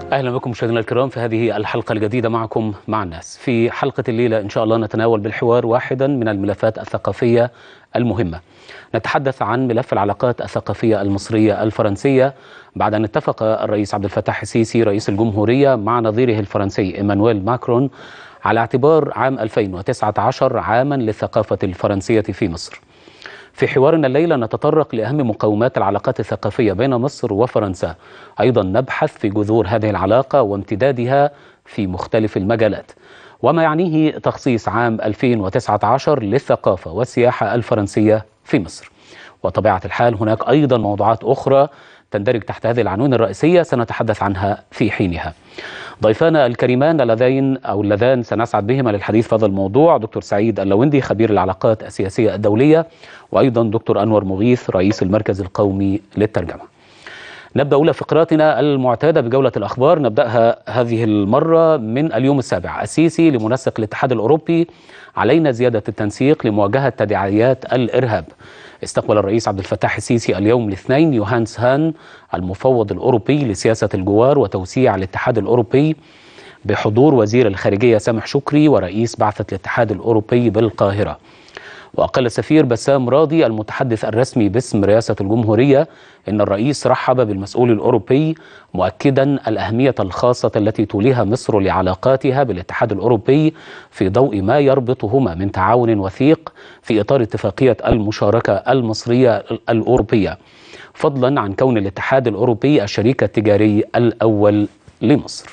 اهلا بكم مشاهدينا الكرام في هذه الحلقه الجديده معكم مع الناس. في حلقه الليله ان شاء الله نتناول بالحوار واحدا من الملفات الثقافيه المهمه. نتحدث عن ملف العلاقات الثقافيه المصريه الفرنسيه بعد ان اتفق الرئيس عبد الفتاح السيسي رئيس الجمهوريه مع نظيره الفرنسي ايمانويل ماكرون على اعتبار عام 2019 عاما للثقافه الفرنسيه في مصر. في حوارنا الليلة نتطرق لأهم مقومات العلاقات الثقافية بين مصر وفرنسا أيضا نبحث في جذور هذه العلاقة وامتدادها في مختلف المجالات وما يعنيه تخصيص عام 2019 للثقافة والسياحة الفرنسية في مصر وطبيعة الحال هناك أيضا موضوعات أخرى تندرج تحت هذه العناوين الرئيسية سنتحدث عنها في حينها ضيفانا الكريمان اللذين أو اللذان سنسعد بهما للحديث في هذا الموضوع دكتور سعيد اللوندي خبير العلاقات السياسية الدولية وأيضا دكتور أنور مغيث رئيس المركز القومي للترجمة نبدأ أولى فقراتنا المعتادة بجولة الأخبار نبدأها هذه المرة من اليوم السابع السيسي لمنسق الاتحاد الأوروبي علينا زيادة التنسيق لمواجهة تداعيات الإرهاب استقبل الرئيس عبد الفتاح السيسي اليوم الاثنين يوهانس هان المفوض الأوروبي لسياسة الجوار وتوسيع الاتحاد الأوروبي بحضور وزير الخارجية سامح شكري ورئيس بعثة الاتحاد الأوروبي بالقاهرة وقال السفير بسام راضي المتحدث الرسمي باسم رئاسة الجمهورية إن الرئيس رحب بالمسؤول الأوروبي مؤكدا الأهمية الخاصة التي توليها مصر لعلاقاتها بالاتحاد الأوروبي في ضوء ما يربطهما من تعاون وثيق في إطار اتفاقية المشاركة المصرية الأوروبية فضلا عن كون الاتحاد الأوروبي الشريك التجاري الأول لمصر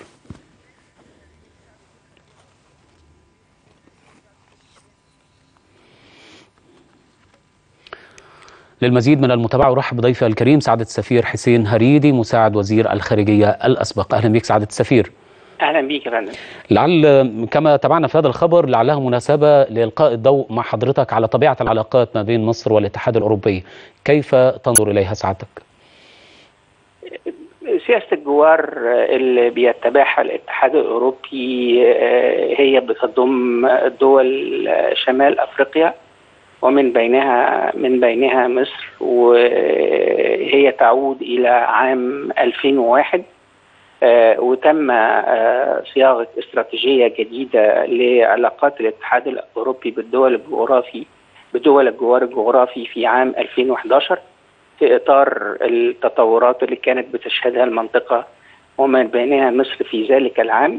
للمزيد من المتابعة أرحب بضيفي الكريم سعادة السفير حسين هريدي مساعد وزير الخارجية الأسبق أهلا بك سعادة السفير اهلا بيك يا فندم لعل كما تابعنا في هذا الخبر لعلها مناسبة لإلقاء الضوء مع حضرتك على طبيعة العلاقات ما بين مصر والاتحاد الأوروبي كيف تنظر إليها سعادتك؟ سياسة الجوار اللي بيتبعها الاتحاد الأوروبي هي بتضم دول شمال أفريقيا ومن بينها من بينها مصر وهي تعود إلى عام 2001 وتم صياغة استراتيجية جديدة لعلاقات الاتحاد الأوروبي بالدول الجغرافي بدول الجوار الجغرافي في عام 2011 في إطار التطورات اللي كانت بتشهدها المنطقة ومن بينها مصر في ذلك العام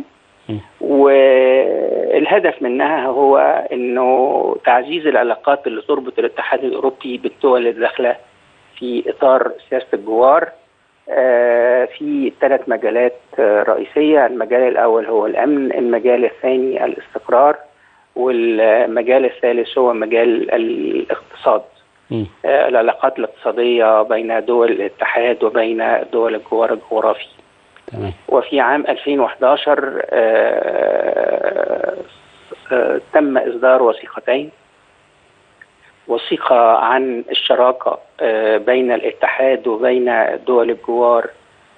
والهدف منها هو انه تعزيز العلاقات اللي تربط الاتحاد الاوروبي بالدول اللي داخله في اطار سياسه الجوار في ثلاث مجالات رئيسيه، المجال الاول هو الامن، المجال الثاني الاستقرار، والمجال الثالث هو مجال الاقتصاد. العلاقات الاقتصاديه بين دول الاتحاد وبين دول الجوار الجغرافي. تمام. وفي عام 2011 آآ آآ تم إصدار وثيقتين وثيقة عن الشراكة بين الاتحاد وبين دول الجوار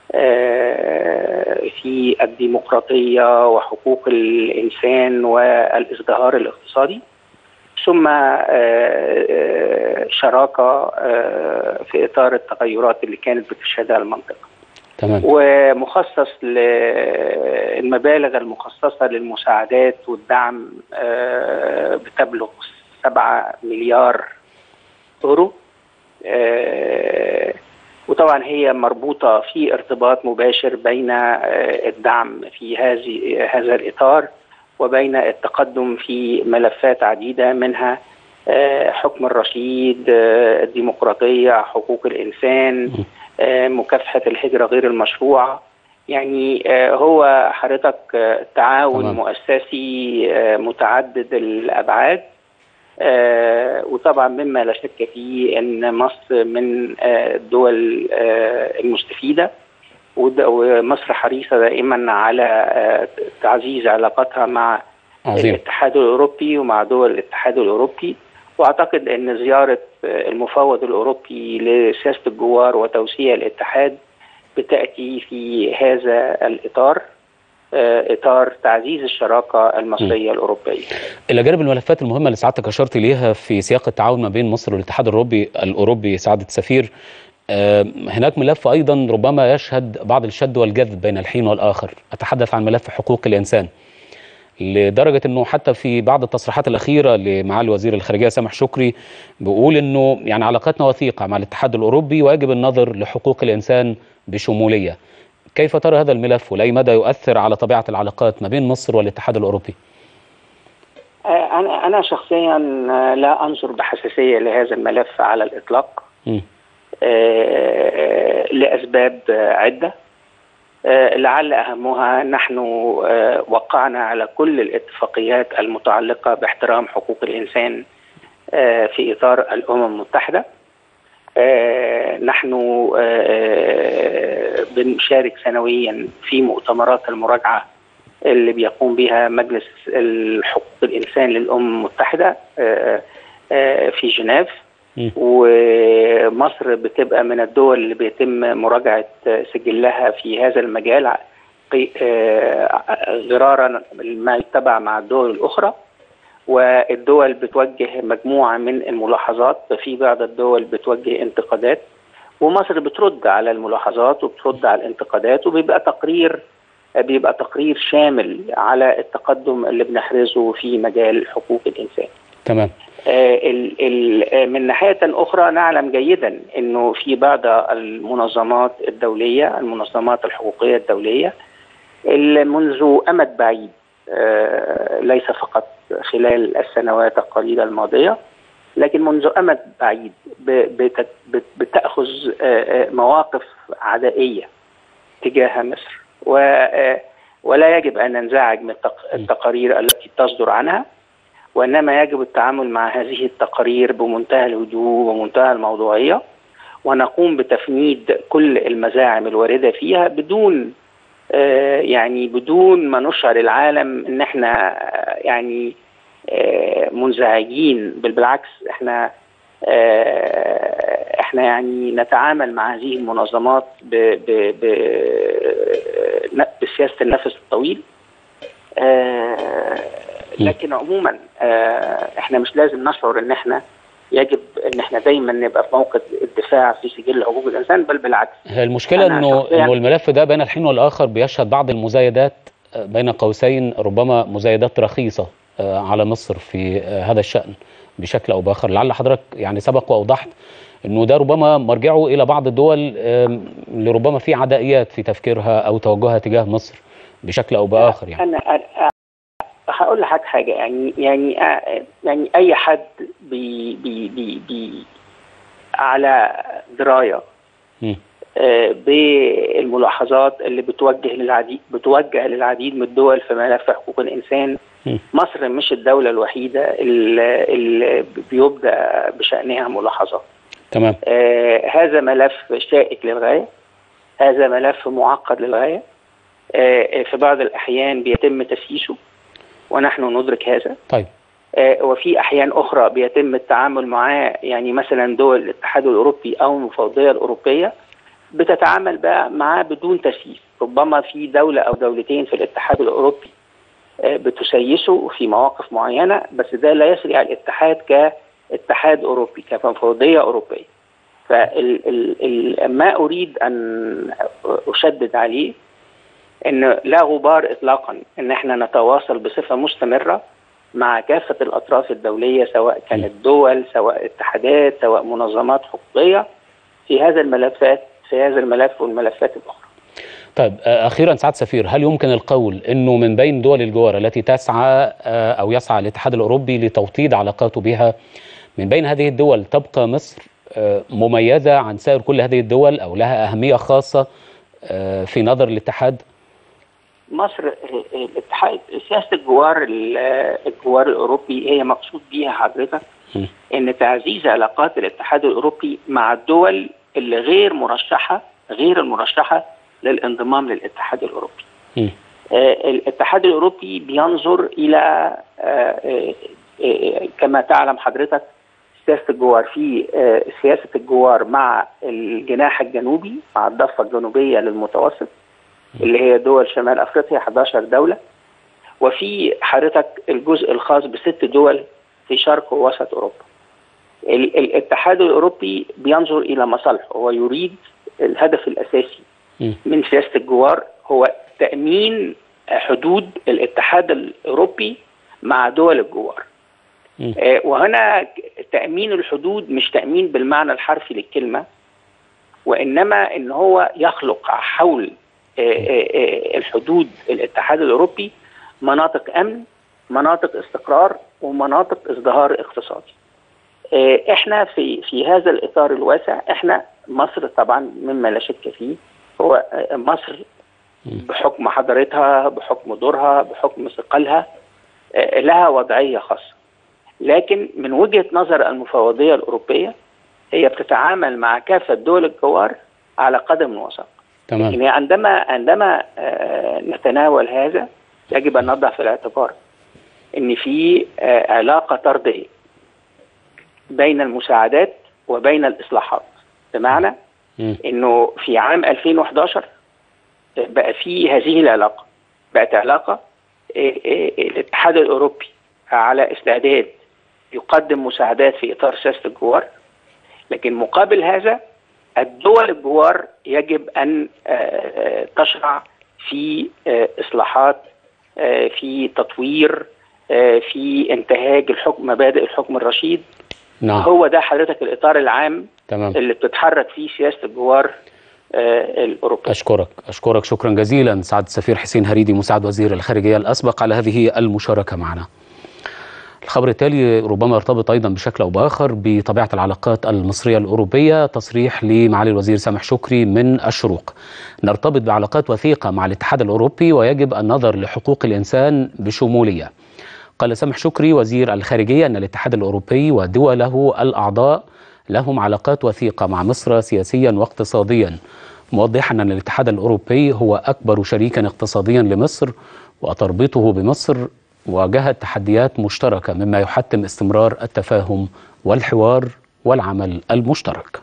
في الديمقراطية وحقوق الإنسان والازدهار الاقتصادي ثم شراكة في إطار التغيرات اللي كانت بتشهدها المنطقة تمام. ومخصص للمبالغ المخصصة للمساعدات والدعم بتبلغ 7 مليار يورو وطبعا هي مربوطة في ارتباط مباشر بين الدعم في هذه هذا الإطار وبين التقدم في ملفات عديدة منها حكم الرشيد الديمقراطية حقوق الإنسان مكافحة الهجرة غير المشروعة يعني هو حضرتك تعاون تمام. مؤسسي متعدد الأبعاد وطبعا مما لا شك فيه أن مصر من الدول المستفيدة ومصر حريصة دائما على تعزيز علاقتها مع عظيم. الاتحاد الأوروبي ومع دول الاتحاد الأوروبي واعتقد ان زياره المفوض الاوروبي لسياسه الجوار وتوسيع الاتحاد بتاتي في هذا الاطار اطار تعزيز الشراكه المصريه م. الاوروبيه. الى جانب الملفات المهمه اللي سعادتك اشرت اليها في سياق التعاون ما بين مصر والاتحاد الاوروبي الاوروبي سعاده السفير هناك ملف أيضا ربما يشهد بعض الشد والجذب بين الحين والآخر أتحدث عن ملف حقوق الإنسان لدرجة أنه حتى في بعض التصريحات الأخيرة لمعالي وزير الخارجية سامح شكري بيقول أنه يعني علاقاتنا وثيقة مع الاتحاد الأوروبي ويجب النظر لحقوق الإنسان بشمولية كيف ترى هذا الملف ولأي مدى يؤثر على طبيعة العلاقات ما بين مصر والاتحاد الأوروبي؟ أنا أنا شخصيا لا أنظر بحساسية لهذا الملف على الإطلاق م. لأسباب عدة لعل أهمها نحن وقعنا على كل الاتفاقيات المتعلقة باحترام حقوق الإنسان في إطار الأمم المتحدة نحن بنشارك سنويا في مؤتمرات المراجعة اللي بيقوم بها مجلس حقوق الإنسان للأمم المتحدة في جنيف ومصر بتبقى من الدول اللي بيتم مراجعة سجلها في هذا المجال غرارا ما يتبع مع الدول الأخرى والدول بتوجه مجموعة من الملاحظات في بعض الدول بتوجه انتقادات ومصر بترد على الملاحظات وبترد على الانتقادات وبيبقى تقرير بيبقى تقرير شامل على التقدم اللي بنحرزه في مجال حقوق الإنسان تمام ال ال من ناحية أخرى نعلم جيدا أنه في بعض المنظمات الدولية المنظمات الحقوقية الدولية اللي منذ أمد بعيد ليس فقط خلال السنوات القليلة الماضية لكن منذ أمد بعيد بتأخذ مواقف عدائية تجاه مصر ولا يجب أن ننزعج من التقارير التي تصدر عنها وإنما يجب التعامل مع هذه التقارير بمنتهى الهدوء ومنتهى الموضوعية ونقوم بتفنيد كل المزاعم الواردة فيها بدون آه يعني بدون ما نشعر العالم ان احنا يعني آه منزعجين بل بالعكس احنا آه احنا يعني نتعامل مع هذه المنظمات ب ب ب بسياسه النفس الطويل لكن عموما احنا مش لازم نشعر ان احنا يجب ان احنا دايما نبقى في موقف الدفاع في سجل حقوق الانسان بل بالعكس هي المشكله انه انه الملف ده بين الحين والاخر بيشهد بعض المزايدات بين قوسين ربما مزايدات رخيصه على مصر في هذا الشان بشكل او باخر لعل حضرتك يعني سبق واوضحت انه ده ربما مرجعه الى بعض الدول اللي ربما في عدائيات في تفكيرها او توجهها تجاه مصر بشكل او باخر يعني انا هقول لحضرتك حاجه يعني يعني يعني اي حد بي بي بي بي على درايه بالملاحظات اللي بتوجه للعديد بتوجه للعديد من الدول في ملف حقوق الانسان مصر مش الدوله الوحيده اللي, اللي بيبدا بشانها ملاحظات تمام آه هذا ملف شائك للغايه هذا ملف معقد للغايه آه في بعض الاحيان بيتم تسييسه ونحن ندرك هذا طيب آه وفي احيان اخرى بيتم التعامل معاه يعني مثلا دول الاتحاد الاوروبي او المفوضيه الاوروبيه بتتعامل بقى معاه بدون تسييس ربما في دوله او دولتين في الاتحاد الاوروبي آه بتسيسه في مواقف معينه بس ده لا يسري على الاتحاد كاتحاد اوروبي كمفوضيه اوروبيه فما اريد ان اشدد عليه ان لا غبار اطلاقا ان احنا نتواصل بصفه مستمره مع كافه الاطراف الدوليه سواء كانت دول سواء اتحادات سواء منظمات حقوقيه في هذا الملفات في هذا الملف والملفات الاخرى. طيب اخيرا سعاده سفير هل يمكن القول انه من بين دول الجوار التي تسعى او يسعى الاتحاد الاوروبي لتوطيد علاقاته بها من بين هذه الدول تبقى مصر مميزه عن سائر كل هذه الدول او لها اهميه خاصه في نظر الاتحاد؟ مصر الاتحاد سياسه الجوار الجوار الاوروبي هي مقصود بيها حضرتك م. ان تعزيز علاقات الاتحاد الاوروبي مع الدول اللي غير مرشحه غير المرشحه للانضمام للاتحاد الاوروبي. م. آه الاتحاد الاوروبي بينظر الى آه آه كما تعلم حضرتك سياسه الجوار في سياسه الجوار مع الجناح الجنوبي مع الضفه الجنوبيه للمتوسط اللي هي دول شمال افريقيا 11 دوله وفي حضرتك الجزء الخاص بست دول في شرق ووسط اوروبا ال- الاتحاد الاوروبي بينظر الى مصالحه هو يريد الهدف الاساسي مم. من سياسه الجوار هو تامين حدود الاتحاد الاوروبي مع دول الجوار مم. آه، وهنا تامين الحدود مش تامين بالمعنى الحرفي للكلمه وانما ان هو يخلق حول آه، آه، آه، الحدود الاتحاد الاوروبي مناطق امن مناطق استقرار ومناطق ازدهار اقتصادي آه، احنا في في هذا الاطار الواسع احنا مصر طبعا مما لا شك فيه هو آه، مصر بحكم حضارتها بحكم دورها بحكم ثقلها آه، لها وضعيه خاصه لكن من وجهه نظر المفوضيه الاوروبيه هي بتتعامل مع كافه دول الجوار على قدم وساق تمام يعني عندما عندما آه، نتناول هذا يجب ان نضع في الاعتبار ان في آه، علاقه طرديه بين المساعدات وبين الاصلاحات بمعنى مم. انه في عام 2011 بقى في هذه العلاقه بقت علاقه آه، آه، الاتحاد الاوروبي على استعداد يقدم مساعدات في اطار سياسه الجوار لكن مقابل هذا الدول الجوار يجب ان آه، آه، تشرع في آه، اصلاحات آه، في تطوير آه، في انتهاج الحكم مبادئ الحكم الرشيد نعم هو ده حضرتك الاطار العام تمام اللي بتتحرك فيه سياسه الجوار آه، الاوروبي أشكرك أشكرك شكرا جزيلا سعادة السفير حسين هريدي مساعد وزير الخارجية الأسبق على هذه المشاركة معنا الخبر التالي ربما يرتبط أيضا بشكل أو بآخر بطبيعة العلاقات المصرية الأوروبية تصريح لمعالي الوزير سامح شكري من الشروق نرتبط بعلاقات وثيقة مع الاتحاد الأوروبي ويجب النظر لحقوق الإنسان بشمولية قال سامح شكري وزير الخارجية أن الاتحاد الأوروبي ودوله الأعضاء لهم علاقات وثيقة مع مصر سياسيا واقتصاديا موضحا أن الاتحاد الأوروبي هو أكبر شريك اقتصاديا لمصر وتربطه بمصر واجهت تحديات مشتركة مما يحتم استمرار التفاهم والحوار والعمل المشترك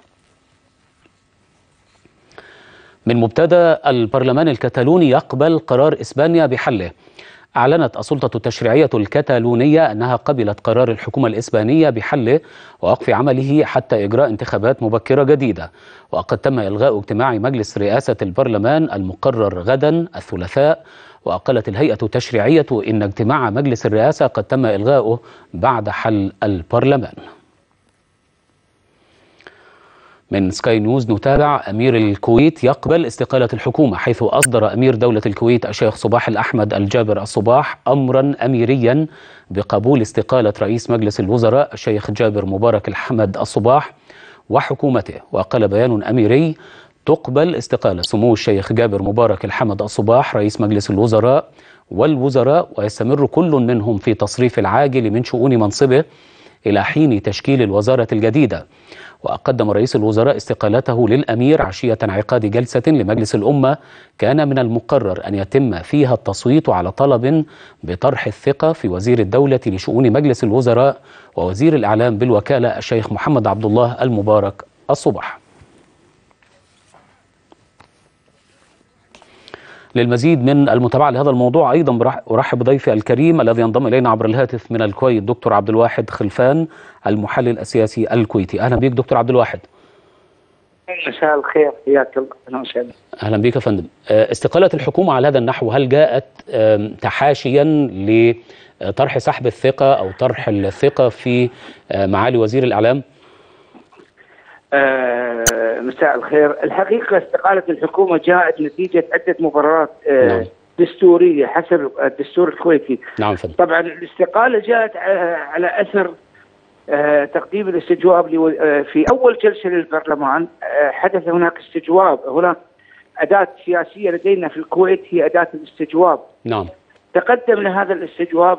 من مبتدا البرلمان الكتالوني يقبل قرار اسبانيا بحله أعلنت السلطة التشريعية الكتالونية أنها قبلت قرار الحكومة الإسبانية بحله ووقف عمله حتى إجراء انتخابات مبكرة جديدة وقد تم إلغاء اجتماع مجلس رئاسة البرلمان المقرر غدا الثلاثاء وقالت الهيئة التشريعية إن اجتماع مجلس الرئاسة قد تم إلغاؤه بعد حل البرلمان من سكاي نيوز نتابع أمير الكويت يقبل استقالة الحكومة حيث أصدر أمير دولة الكويت الشيخ صباح الأحمد الجابر الصباح أمرا أميريا بقبول استقالة رئيس مجلس الوزراء الشيخ جابر مبارك الحمد الصباح وحكومته وقال بيان أميري تقبل استقالة سمو الشيخ جابر مبارك الحمد الصباح رئيس مجلس الوزراء والوزراء ويستمر كل منهم في تصريف العاجل من شؤون منصبه إلى حين تشكيل الوزارة الجديدة وقدم رئيس الوزراء استقالته للأمير عشية انعقاد جلسة لمجلس الأمة كان من المقرر أن يتم فيها التصويت على طلب بطرح الثقة في وزير الدولة لشؤون مجلس الوزراء ووزير الإعلام بالوكالة الشيخ محمد عبد الله المبارك الصبح للمزيد من المتابعة لهذا الموضوع أيضا برح- أرحب بضيفي الكريم الذي ينضم إلينا عبر الهاتف من الكويت دكتور عبد الواحد خلفان المحلل السياسي الكويتي أهلا بك دكتور عبد الواحد مساء الخير حياك الله اهلا وسهلا أهلا بك يا فندم آه، استقالة الحكومة على هذا النحو هل جاءت آم، تحاشيا لطرح سحب الثقة أو طرح الثقة في آه، معالي وزير الإعلام آه مساء الخير الحقيقه استقاله الحكومه جاءت نتيجه عده مبررات آه نعم. دستوريه حسب الدستور الكويتي نعم يا فندم طبعا الاستقاله جاءت آه على اثر آه تقديم الاستجواب لو- آه في اول جلسه للبرلمان آه حدث هناك استجواب هناك اداه سياسيه لدينا في الكويت هي اداه الاستجواب نعم تقدم لهذا الاستجواب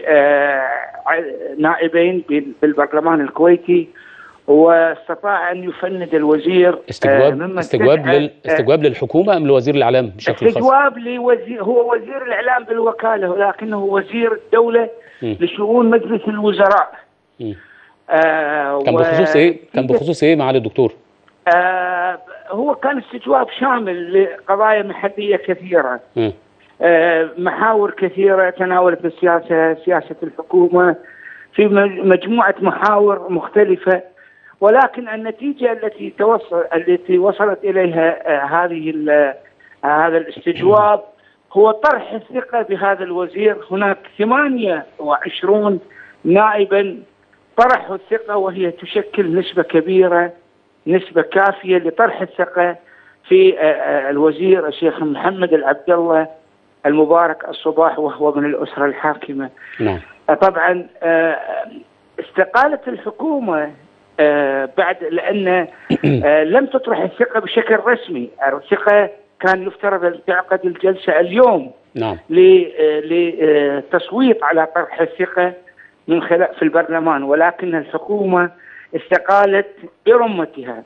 لنائبين بالبرلمان الكويتي واستطاع ان يفند الوزير آه، استجواب مما استجواب استدعى- لل استجواب للحكومة أم لوزير الإعلام بشكل خاص؟ استجواب لوزير هو وزير الاعلام بالوكاله ولكنه وزير الدوله مم. لشؤون مجلس الوزراء مم. آه كان و- بخصوص إيه؟ كان بخصوص إيه معالي الدكتور؟ آه هو كان استجواب شامل لقضايا محليه كثيره مم. آه، محاور كثيرة تناولت السياسة سياسة الحكومة في مجموعه محاور مختلفه ولكن النتيجه التي توصل التي وصلت اليها هذه هذا الاستجواب هو طرح الثقه بهذا الوزير هناك 28 نائبا طرحوا الثقه وهي تشكل نسبه كبيره نسبه كافيه لطرح الثقه في الوزير الشيخ محمد العبد الله المبارك الصباح وهو من الاسره الحاكمه. نعم. طبعا استقاله الحكومه بعد لان لم تطرح الثقه بشكل رسمي، الثقه كان يفترض ان تعقد الجلسه اليوم نعم لتصويت على طرح الثقه من خلال في البرلمان ولكن الحكومه استقالت برمتها.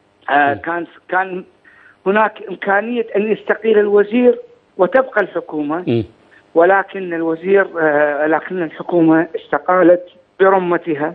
كان كان هناك امكانيه ان يستقيل الوزير وتبقى الحكومه م. ولكن الوزير آه لكن الحكومه استقالت برمتها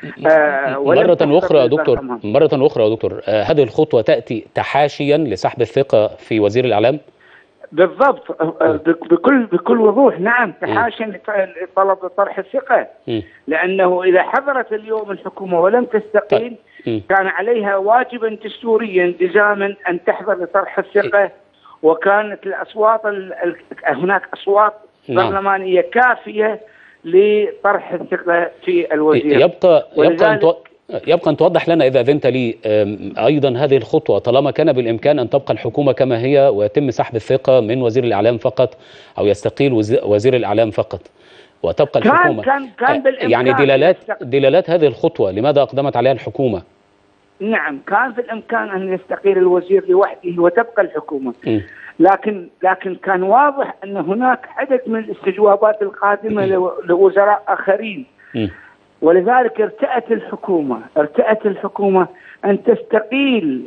آه مرة أخرى يا دكتور مرة أخرى يا دكتور آه هذه الخطوة تأتي تحاشيا لسحب الثقة في وزير الإعلام؟ بالضبط بكل بكل وضوح نعم تحاشيا لطلب طرح الثقة م. لأنه إذا حضرت اليوم الحكومة ولم تستقيل م. كان عليها واجبا دستوريا التزاما أن تحضر لطرح الثقة وكانت الأصوات ال... ال... هناك أصوات نعم. برلمانية كافية لطرح الثقة في الوزير يبقى يبقى أن ولذلك- تو- يبقى أن توضح لنا إذا أذنت لي أم، أيضا هذه الخطوة طالما كان بالإمكان أن تبقى الحكومة كما هي ويتم سحب الثقة من وزير الإعلام فقط أو يستقيل وزي- وزير الإعلام فقط وتبقى كان الحكومة كان كان بالإمكان يعني دلالات يستق- دلالات هذه الخطوة لماذا أقدمت عليها الحكومة؟ نعم كان في الإمكان أن يستقيل الوزير لوحده وتبقى الحكومة م. لكن لكن كان واضح أن هناك عدد من الاستجوابات القادمة لو- لوزراء آخرين م. ولذلك ارتأت الحكومة ارتأت الحكومة أن تستقيل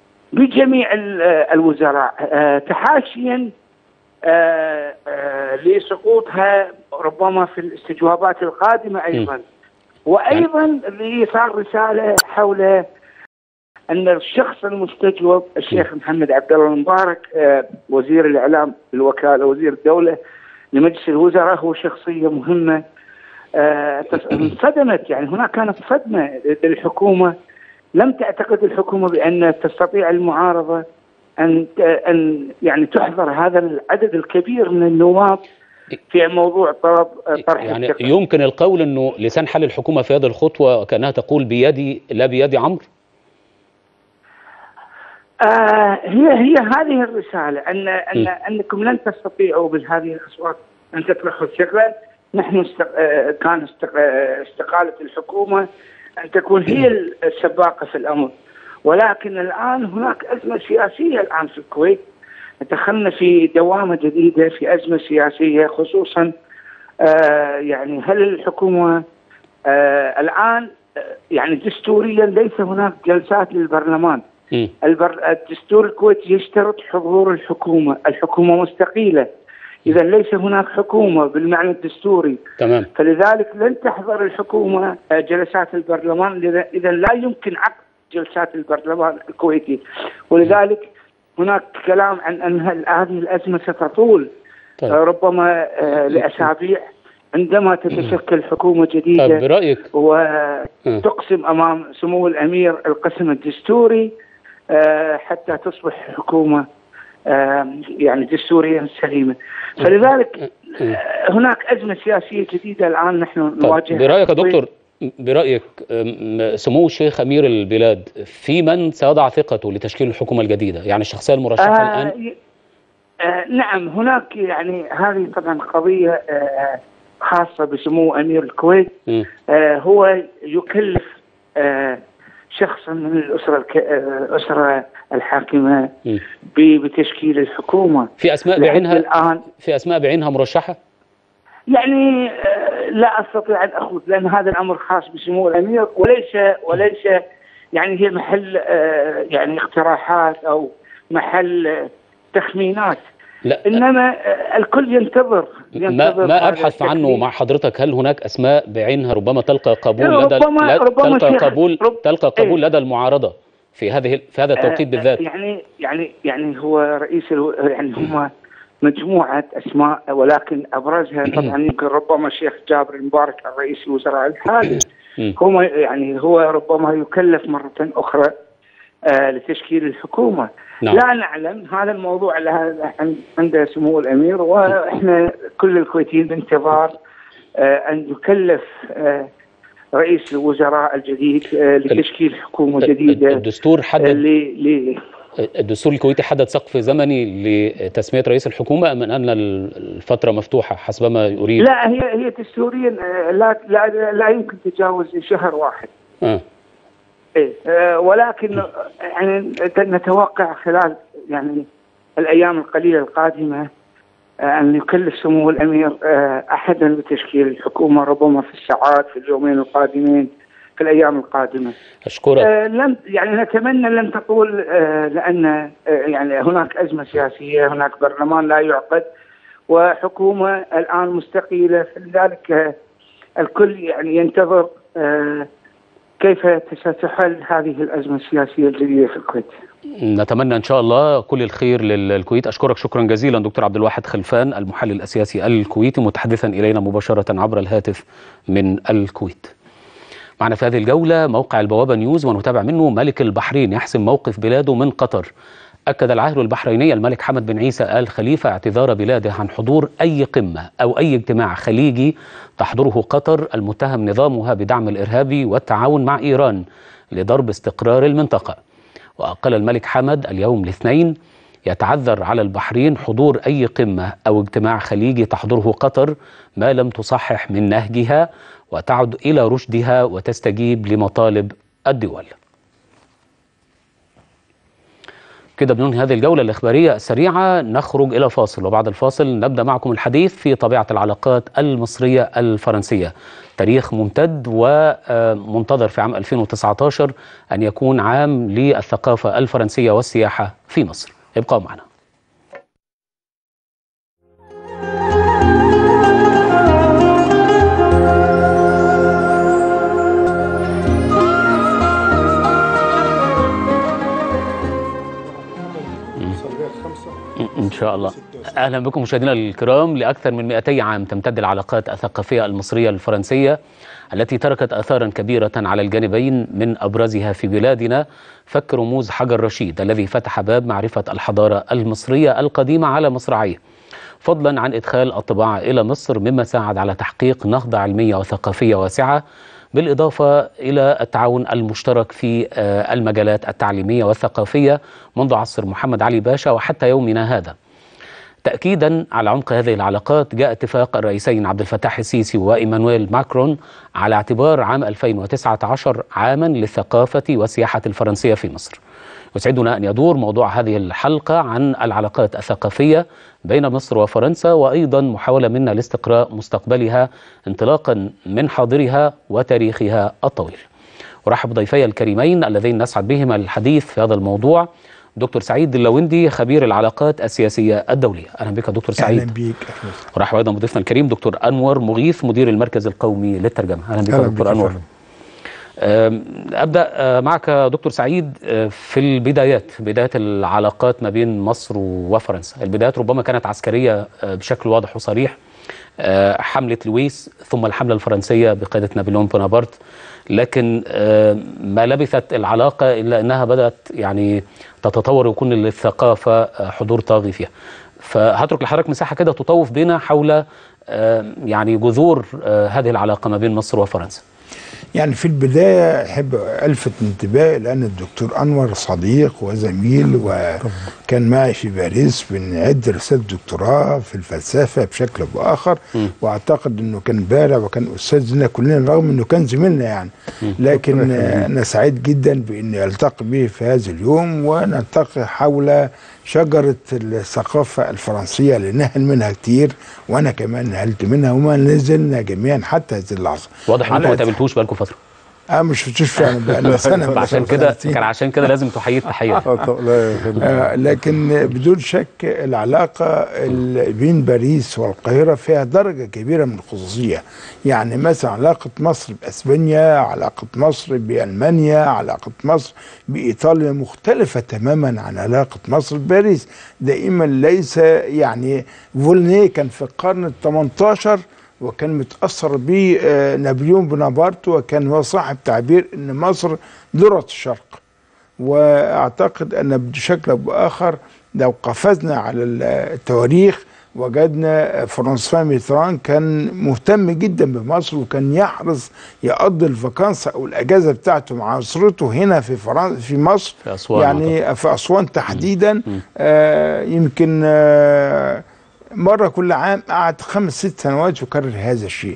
بجميع ال- الوزراء آه، تحاشيا آه، آه، لسقوطها ربما في الاستجوابات القادمة أيضا وأيضا لإيصال رسالة حول أن الشخص المستجوب الشيخ محمد عبد الله المبارك آه، وزير الإعلام الوكالة وزير الدولة لمجلس الوزراء هو شخصية مهمة آه، تص- انصدمت يعني هناك كانت صدمة للحكومة لم تعتقد الحكومة بأن تستطيع المعارضة أن أن يعني تحضر هذا العدد الكبير من النواب في موضوع طلب آه، طرح يعني الثقة. يمكن القول أنه لسان حال الحكومة في هذه الخطوة كأنها تقول بيدي لا بيد عمرو آه هي هي هذه الرسالة أن أن م. أنكم لن تستطيعوا بهذه الأصوات أن تطرحوا الثقة نحن است... آه كان است... آه استقالة الحكومة أن تكون هي السباقة في الأمر ولكن الآن هناك أزمة سياسية الآن في الكويت دخلنا في دوامة جديدة في أزمة سياسية خصوصا آه يعني هل الحكومة آه الآن آه يعني دستوريا ليس هناك جلسات للبرلمان م. البر... الدستور الكويتي يشترط حضور الحكومة الحكومة مستقيلة إذا ليس هناك حكومة بالمعنى الدستوري تمام فلذلك لن تحضر الحكومة آه، جلسات البرلمان لذا- إذا لا يمكن عقد جلسات البرلمان الكويتي ولذلك هناك كلام عن أن هل- هذه الأزمة ستطول طيب. آه، ربما آه، لأسابيع عندما تتشكل حكومة طيب جديدة برأيك وتقسم امام سمو الامير القسم الدستوري آه، حتى تصبح حكومه آه، يعني دستوريا سليمه فلذلك آه، هناك ازمه سياسيه جديده الان نحن طيب نواجهها برأيك يا في الكويت. دكتور برأيك أم، سمو الشيخ أمير البلاد في من سيضع ثقته لتشكيل الحكومة الجديدة يعني الشخصية المرشحة آه الآن ي- آه نعم هناك يعني هذه طبعا قضيه آه خاصه بسمو امير الكويت م. آه هو يكلف آه شخصا من الاسره الك... آه الاسره الحاكمه م. ب- بتشكيل الحكومه في أسماء لحد بعينها الان في أسماء بعينها مرشحة يعني آه، لا استطيع ان اخوض لان هذا الامر خاص بسمو الامير وليس وليس يعني هي محل آه، يعني اقتراحات او محل آه، تخمينات لا انما آه، الكل ينتظر ما ينتظر ما هذا ابحث عنه التكليف. مع حضرتك هل هناك اسماء بعينها ربما تلقى قبول لا، لدى ربما- لا- ربما تلقى شيخ- قبول رب- تلقى قبول إيه. لدى المعارضه في هذه في هذا التوقيت آه، بالذات يعني يعني يعني هو رئيس الو... يعني هم مجموعه اسماء ولكن ابرزها طبعا يمكن ربما الشيخ جابر المبارك رئيس الوزراء الحالي مم. هو يعني هو ربما يكلف مره اخرى آه لتشكيل الحكومه نعم. لا نعلم هذا الموضوع له عن- عند سمو الامير واحنا كل الكويتيين بانتظار آه ان يكلف آه رئيس الوزراء الجديد آه لتشكيل حكومه جديده الدستور آه، حدد ل- ل- الدستور الكويتي حدد سقف زمني لتسميه رئيس الحكومه ام ان الفتره مفتوحه حسب ما يريد لا هي هي دستوريا آه، لا لا لا يمكن تجاوز شهر واحد آه. إيه آه، ولكن يعني نتوقع خلال يعني الايام القليله القادمه آه، ان يكلف سمو الامير آه، احدا بتشكيل الحكومه ربما في الساعات في اليومين القادمين في الايام القادمه. اشكرك آه، لن يعني نتمنى لن تطول آه، لان آه، يعني هناك ازمه سياسيه، هناك برلمان لا يعقد وحكومه الان مستقيله فلذلك آه، الكل يعني ينتظر آه، كيف ستحل هذه الازمه السياسيه الجديده في الكويت. نتمنى ان شاء الله كل الخير للكويت اشكرك شكرا جزيلا دكتور عبد الواحد خلفان المحلل السياسي الكويتي متحدثا الينا مباشره عبر الهاتف من الكويت معنا في هذه الجوله موقع البوابه نيوز ونتابع منه ملك البحرين يحسم موقف بلاده من قطر أكد العاهل البحريني الملك حمد بن عيسى آل خليفة اعتذار بلاده عن حضور أي قمة أو أي اجتماع خليجي تحضره قطر المتهم نظامها بدعم الإرهاب والتعاون مع إيران لضرب استقرار المنطقة وقال الملك حمد اليوم الاثنين يتعذر على البحرين حضور أي قمة أو اجتماع خليجي تحضره قطر ما لم تصحح من نهجها وتعد إلى رشدها وتستجيب لمطالب الدول كده بننهي هذه الجولة الإخبارية السريعة نخرج إلى فاصل وبعد الفاصل نبدأ معكم الحديث في طبيعة العلاقات المصرية الفرنسية تاريخ ممتد ومنتظر في عام 2019 أن يكون عام للثقافة الفرنسية والسياحة في مصر ابقوا معنا إن شاء الله أهلا بكم مشاهدينا الكرام لأكثر من 200 عام تمتد العلاقات الثقافية المصرية الفرنسية التي تركت آثارا كبيرة على الجانبين من أبرزها في بلادنا فك رموز حجر رشيد الذي فتح باب معرفة الحضارة المصرية القديمة على مصراعيه فضلا عن إدخال الطباعة إلى مصر مما ساعد على تحقيق نهضة علمية وثقافية واسعة بالإضافة إلى التعاون المشترك في المجالات التعليمية والثقافية منذ عصر محمد علي باشا وحتى يومنا هذا تأكيدا على عمق هذه العلاقات جاء اتفاق الرئيسين عبد الفتاح السيسي وإيمانويل ماكرون على اعتبار عام 2019 عاما للثقافة والسياحة الفرنسية في مصر يسعدنا أن يدور موضوع هذه الحلقة عن العلاقات الثقافية بين مصر وفرنسا وأيضا محاولة منا لاستقراء مستقبلها انطلاقا من حاضرها وتاريخها الطويل أرحب ضيفي الكريمين اللذين نسعد بهما الحديث في هذا الموضوع دكتور سعيد اللوندي خبير العلاقات السياسية الدولية أهلا بك دكتور سعيد أهلا بيك أرحب أيضا بضيفنا الكريم دكتور أنور مغيث مدير المركز القومي للترجمة أهلا بك دكتور أنور فعلا. ابدا معك دكتور سعيد في البدايات بدايه العلاقات ما بين مصر وفرنسا البدايات ربما كانت عسكريه بشكل واضح وصريح حمله لويس ثم الحمله الفرنسيه بقياده نابليون بونابرت لكن ما لبثت العلاقه الا انها بدات يعني تتطور ويكون للثقافه حضور طاغي فيها فهترك لحضرتك مساحه كده تطوف بنا حول يعني جذور هذه العلاقه ما بين مصر وفرنسا يعني في البداية أحب ألفت انتباهي لأن الدكتور أنور صديق وزميل وكان معي في باريس بنعد رسالة دكتوراه في الفلسفة بشكل أو بآخر م. وأعتقد أنه كان بارع وكان أستاذنا كلنا رغم أنه كان زميلنا يعني لكن أنا سعيد جدا بأني ألتقي به في هذا اليوم ونلتقي حول شجرة الثقافة الفرنسية اللي نهل منها كتير وأنا كمان نهلت منها وما نزلنا جميعا حتى هذه اللحظة واضح أن أنتم ما تقابلتوش بقالكم فترة انا ما شفتوش فعلا بقى سنه عشان كده كان عشان كده لازم تحيي التحيه آه، طب- لا يا فندم. آه، لكن بدون شك العلاقة ال- بين باريس والقاهرة فيها درجة كبيرة من الخصوصية يعني مثلا علاقة مصر بأسبانيا علاقة مصر بألمانيا علاقة مصر بإيطاليا مختلفة تماما عن علاقة مصر بباريس دائما ليس يعني فولنيه كان في القرن ال 18 وكان متأثر به آه، نابليون بونابرت وكان هو صاحب تعبير ان مصر ذرة الشرق واعتقد ان بشكل او باخر لو قفزنا على التواريخ وجدنا فرانسوا ميتران كان مهتم جدا بمصر وكان يحرص يقضي الفاكانسا او الاجازه بتاعته مع اسرته هنا في فرنسا في مصر في أسوان يعني في اسوان تحديدا آه يمكن آه مره كل عام قعد خمس ست سنوات يكرر هذا الشيء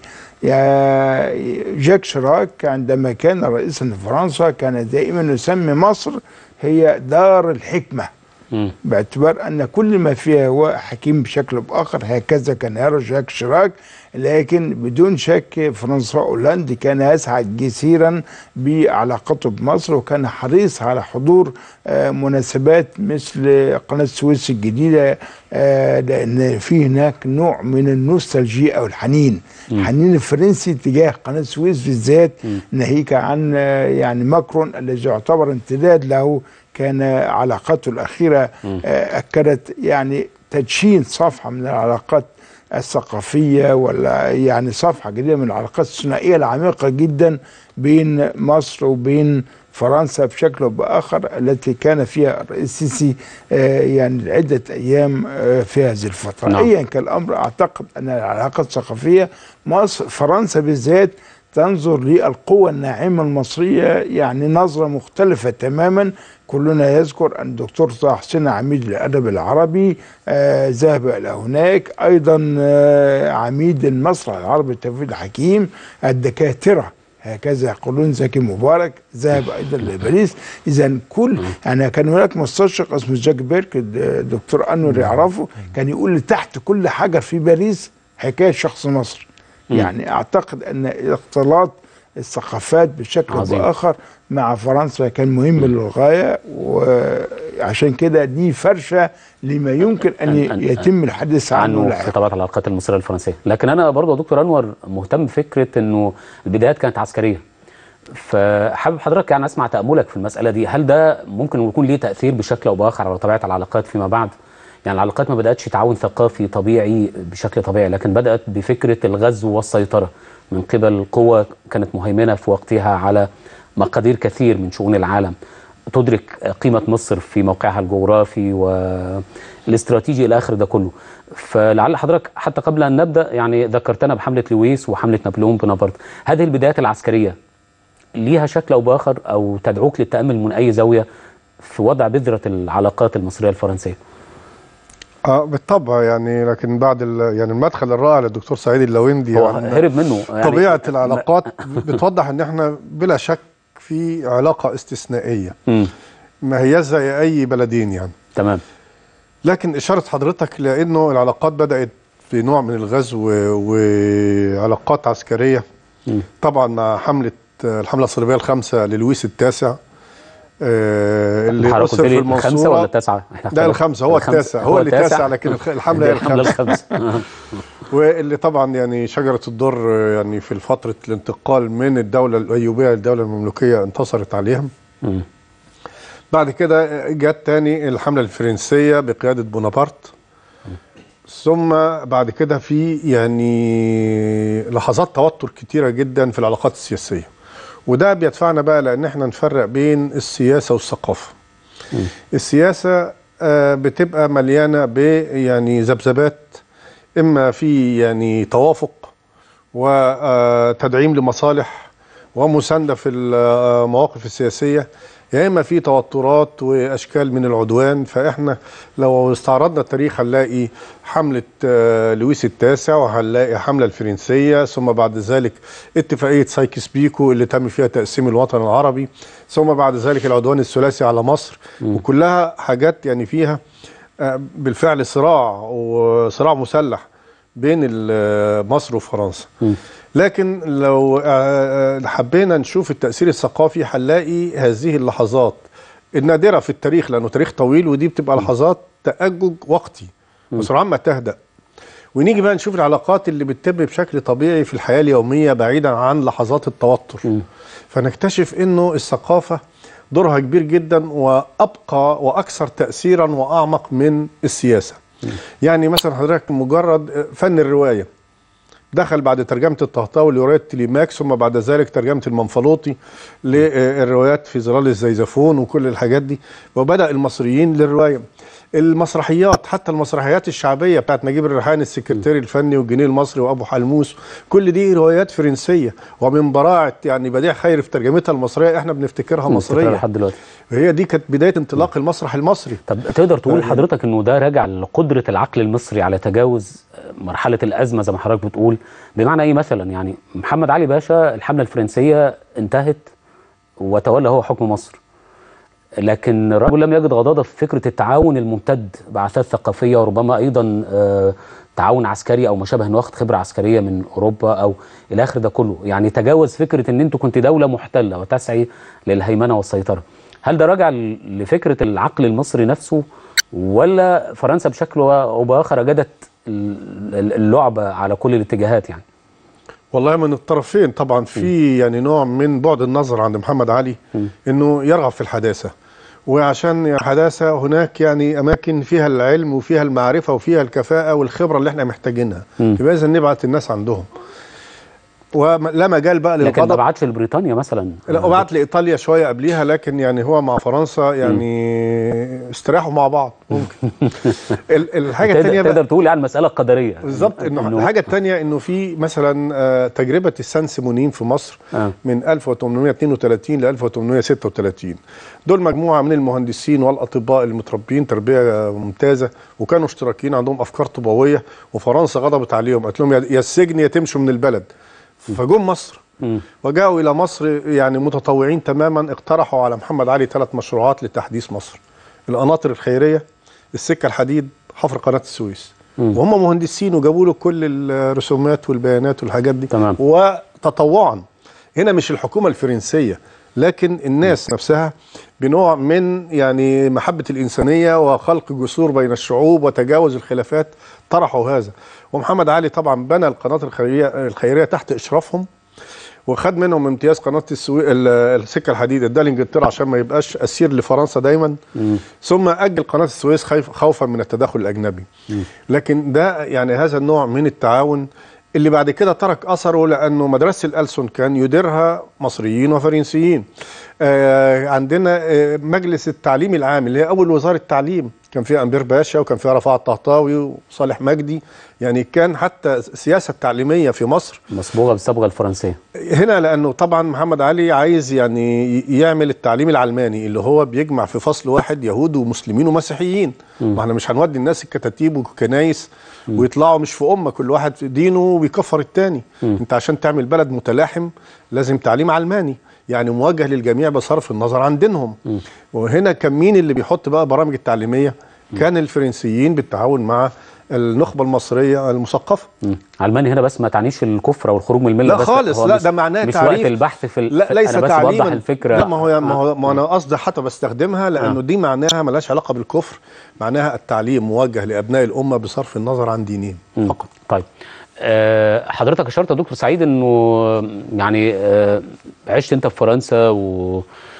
يا جاك شراك عندما كان رئيسا لفرنسا كان دائما يسمي مصر هي دار الحكمه مم. باعتبار ان كل ما فيها هو حكيم بشكل او باخر هكذا كان يرى جاك شراك لكن بدون شك فرانسوا اولاند كان يسعد كثيرا بعلاقته بمصر وكان حريص على حضور آه، مناسبات مثل قناه السويس الجديده آه، لان في هناك نوع من النوستالجيا او الحنين الحنين الفرنسي تجاه قناه السويس بالذات ناهيك عن آه، يعني ماكرون الذي يعتبر امتداد له كان علاقاته الأخيرة آه، أكدت يعني تدشين صفحة من العلاقات الثقافية ولا يعني صفحة جديدة من العلاقات الثنائية العميقة جدا بين مصر وبين فرنسا بشكل او باخر التي كان فيها الرئيس السيسي آه، يعني عده ايام آه، في هذه الفتره نعم. ايا كان الامر اعتقد ان العلاقات الثقافيه مصر فرنسا بالذات تنظر للقوة الناعمة المصرية يعني نظرة مختلفة تماما كلنا يذكر أن الدكتور طه حسين عميد الأدب العربي آه ذهب إلى هناك أيضا آه عميد المسرح العربي توفيق الحكيم الدكاترة هكذا يقولون زكي مبارك ذهب ايضا لباريس اذا كل يعني كان هناك مستشرق اسمه جاك بيرك الدكتور انور يعرفه كان يقول لي تحت كل حجر في باريس حكايه شخص مصر يعني اعتقد ان اختلاط الثقافات بشكل عظيم. باخر مع فرنسا كان مهم للغايه وعشان كده دي فرشه لما يمكن ان أن- أن- يتم الحديث عنه عنه لاحقا في طبيعه العلاقات المصريه الفرنسيه لكن انا برضه يا دكتور انور مهتم بفكره انه البدايات كانت عسكريه فحابب حضرتك يعني اسمع تاملك في المساله دي هل ده ممكن يكون ليه تاثير بشكل او باخر على طبيعه العلاقات فيما بعد يعني العلاقات ما بداتش تعاون ثقافي طبيعي بشكل طبيعي لكن بدات بفكره الغزو والسيطره من قبل قوه كانت مهيمنه في وقتها على مقادير كثير من شؤون العالم تدرك قيمة مصر في موقعها الجغرافي والاستراتيجي إلى آخر ده كله فلعل حضرتك حتى قبل أن نبدأ يعني ذكرتنا بحملة لويس وحملة نابليون بونابرت هذه البدايات العسكرية ليها شكل أو بآخر أو تدعوك للتأمل من أي زاوية في وضع بذرة العلاقات المصرية الفرنسية اه بالطبع يعني لكن بعد ال- يعني المدخل الرائع للدكتور سعيد اللويندي هو عن هرب منه يعني طبيعه العلاقات بتوضح ان احنا بلا شك في علاقه استثنائيه مم. ما هي زي اي بلدين يعني تمام لكن اشاره حضرتك لانه العلاقات بدات في نوع من الغزو وعلاقات عسكريه مم. طبعا مع حمله الحمله الصليبيه الخامسه للويس التاسع آه، اللي حضرتك أسر قلت في لي الخمسة المنصورة ولا التاسعة؟ إحنا لا اختلفنا. الخمسة هو الخمسة. التاسع هو اللي تاسع لكن الخ- الحملة هي الحملة الخمسة الخمسة واللي طبعا يعني شجرة الدر يعني في فترة الانتقال من الدولة الأيوبية للدولة المملوكية انتصرت عليهم مم. بعد كده جت تاني الحملة الفرنسية بقيادة بونابرت ثم بعد كده في يعني لحظات توتر كتيرة جدا في العلاقات السياسية وده بيدفعنا بقى لأن احنا نفرق بين السياسة والثقافة السياسة آه، بتبقى مليانة ب يعني ذبذبات إما في يعني توافق وتدعيم لمصالح ومساندة في المواقف السياسية يا إما في توترات وأشكال من العدوان فإحنا لو استعرضنا التاريخ هنلاقي حملة آه، لويس التاسع وهنلاقي حملة الفرنسية ثم بعد ذلك اتفاقية سايكس بيكو اللي تم فيها تقسيم الوطن العربي ثم بعد ذلك العدوان الثلاثي على مصر وكلها حاجات يعني فيها آه، بالفعل صراع وصراع مسلح بين ال- مصر وفرنسا لكن لو آه، حبينا نشوف التأثير الثقافي هنلاقي هذه اللحظات النادرة في التاريخ لأنه تاريخ طويل ودي بتبقى لحظات تأجج وقتي وسرعان ما تهدأ ونيجي بقى نشوف العلاقات اللي بتتم بشكل طبيعي في الحياة اليومية بعيدا عن لحظات التوتر فنكتشف انه الثقافة دورها كبير جدا وابقى واكثر تأثيرا واعمق من السياسة يعني مثلا حضرتك مجرد فن الرواية دخل بعد ترجمة الطهطاوي لرواية تليماكس ثم بعد ذلك ترجمة المنفلوطي للروايات في ظلال الزيزفون وكل الحاجات دي وبدأ المصريين للرواية المسرحيات حتى المسرحيات الشعبية بتاعت نجيب الريحاني السكرتيري الفني والجنيه المصري وأبو حلموس كل دي روايات فرنسية ومن براعة يعني بديع خير في ترجمتها المصرية احنا بنفتكرها مصرية مصرية لحد دلوقتي وهي دي كانت بداية انطلاق المسرح المصري طب تقدر تقول حضرتك انه ده راجع لقدره العقل المصري على تجاوز مرحله الازمه زي ما حضرتك بتقول بمعنى ايه مثلا يعني محمد علي باشا الحمله الفرنسيه انتهت وتولى هو حكم مصر لكن الرجل لم يجد غضاضه في فكره التعاون الممتد بعثات ثقافيه وربما ايضا آه، تعاون عسكري او ما شابه انه واخد خبره عسكريه من اوروبا او الى اخر ده كله يعني تجاوز فكره ان انتوا كنت دوله محتله وتسعي للهيمنه والسيطره هل ده راجع ل- لفكره العقل المصري نفسه ولا فرنسا بشكل او باخر جدت ال- ال- اللعبه على كل الاتجاهات يعني والله من الطرفين طبعا في يعني نوع من بعد النظر عند محمد علي انه يرغب في الحداثه وعشان الحداثه هناك يعني اماكن فيها العلم وفيها المعرفه وفيها الكفاءه والخبره اللي احنا محتاجينها يبقى اذا نبعت الناس عندهم ولا مجال بقى لكن ما للغضب بعتش لبريطانيا مثلا لا وبعت لايطاليا شويه قبليها لكن يعني هو مع فرنسا يعني استراحوا مع بعض ممكن ال- الحاجه تقدر, الثانيه تقدر تقول يعني المساله قدريه بالظبط انه الحاجه الثانيه انه في مثلا آه، تجربه السان سيمونين في مصر آه. من 1832 ل 1836 دول مجموعه من المهندسين والاطباء المتربيين تربيه ممتازه وكانوا اشتراكيين عندهم افكار طوبويه وفرنسا غضبت عليهم قالت لهم يا يا السجن يا تمشوا من البلد فجم مصر وجاءوا الى مصر يعني متطوعين تماما اقترحوا على محمد علي ثلاث مشروعات لتحديث مصر القناطر الخيريه السكه الحديد حفر قناه السويس وهم مهندسين وجابوا له كل الرسومات والبيانات والحاجات دي تمام. وتطوعا هنا مش الحكومه الفرنسيه لكن الناس نفسها بنوع من يعني محبه الانسانيه وخلق جسور بين الشعوب وتجاوز الخلافات طرحوا هذا ومحمد علي طبعا بنى القناطر الخيريه الخيريه تحت اشرافهم وخد منهم امتياز قناه السوي... ال- السكه الحديد اداه لانجلترا عشان ما يبقاش اسير لفرنسا دايما ثم اجل قناه السويس خيف... خوفا من التدخل الاجنبي لكن ده يعني هذا النوع من التعاون اللي بعد كده ترك اثره لانه مدرسه الالسون كان يديرها مصريين وفرنسيين آه عندنا آه مجلس التعليم العام اللي هي اول وزاره تعليم كان فيها امبير باشا وكان فيها رفاعة الطهطاوي وصالح مجدي يعني كان حتى السياسه التعليميه في مصر مصبوغه بالصبغه الفرنسيه هنا لانه طبعا محمد علي عايز يعني يعمل التعليم العلماني اللي هو بيجمع في فصل واحد يهود ومسلمين ومسيحيين ما احنا مش هنودي الناس الكتاتيب والكنايس ويطلعوا مش في امه كل واحد في دينه وبيكفر التاني انت عشان تعمل بلد متلاحم لازم تعليم علماني يعني موجه للجميع بصرف النظر عن دينهم وهنا كان مين اللي بيحط بقى برامج التعليميه كان الفرنسيين بالتعاون مع النخبه المصريه المثقفه مم. علماني هنا بس ما تعنيش الكفر او الخروج من المله لا بس خالص هو لا مش- ده معناه مش تعريف وقت البحث في ال- لا في- ليس انا بس تعليما بوضح الفكره لا ما هو ما هو ما انا قصدي حتى بستخدمها لانه آه. دي معناها ملهاش علاقه بالكفر معناها التعليم موجه لابناء الامه بصرف النظر عن دينهم مم. فقط طيب آه، حضرتك اشرت يا دكتور سعيد انه يعني آه، عشت انت في فرنسا و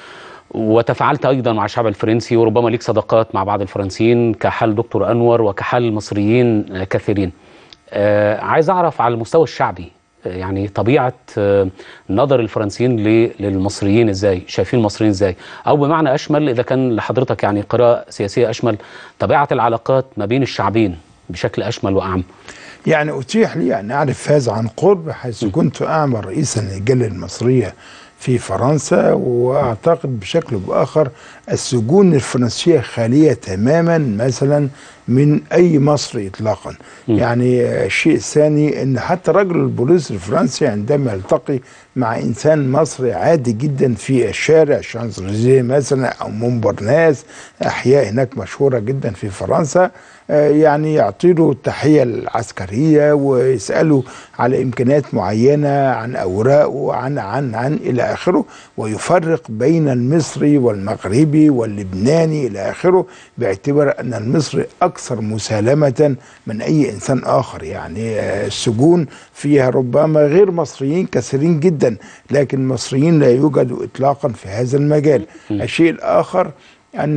وتفاعلت ايضا مع الشعب الفرنسي وربما ليك صداقات مع بعض الفرنسيين كحال دكتور انور وكحال مصريين آه، كثيرين. آه، عايز اعرف على المستوى الشعبي آه، يعني طبيعه آه، نظر الفرنسيين ل- للمصريين ازاي؟ شايفين المصريين ازاي؟ او بمعنى اشمل اذا كان لحضرتك يعني قراءه سياسيه اشمل طبيعه العلاقات ما بين الشعبين بشكل اشمل واعم. يعني أتيح لي أن أعرف هذا عن قرب حيث كنت أعمل رئيسا للجالية المصرية في فرنسا وأعتقد بشكل بآخر السجون الفرنسية خالية تماما مثلا من أي مصري إطلاقا يعني الشيء الثاني أن حتى رجل البوليس الفرنسي عندما يلتقي مع إنسان مصري عادي جدا في الشارع شانزليزيه مثلا أو مونبرناس أحياء هناك مشهورة جدا في فرنسا آه، يعني يعطيله التحية العسكرية ويسأله على إمكانيات معينة عن أوراقه عن عن عن إلى آخره ويفرق بين المصري والمغربي واللبناني إلى آخره باعتبار أن المصري أكثر مسالمة من أي إنسان آخر يعني آه، السجون فيها ربما غير مصريين كثيرين جدا لكن المصريين لا يوجدوا إطلاقا في هذا المجال الشيء الآخر أن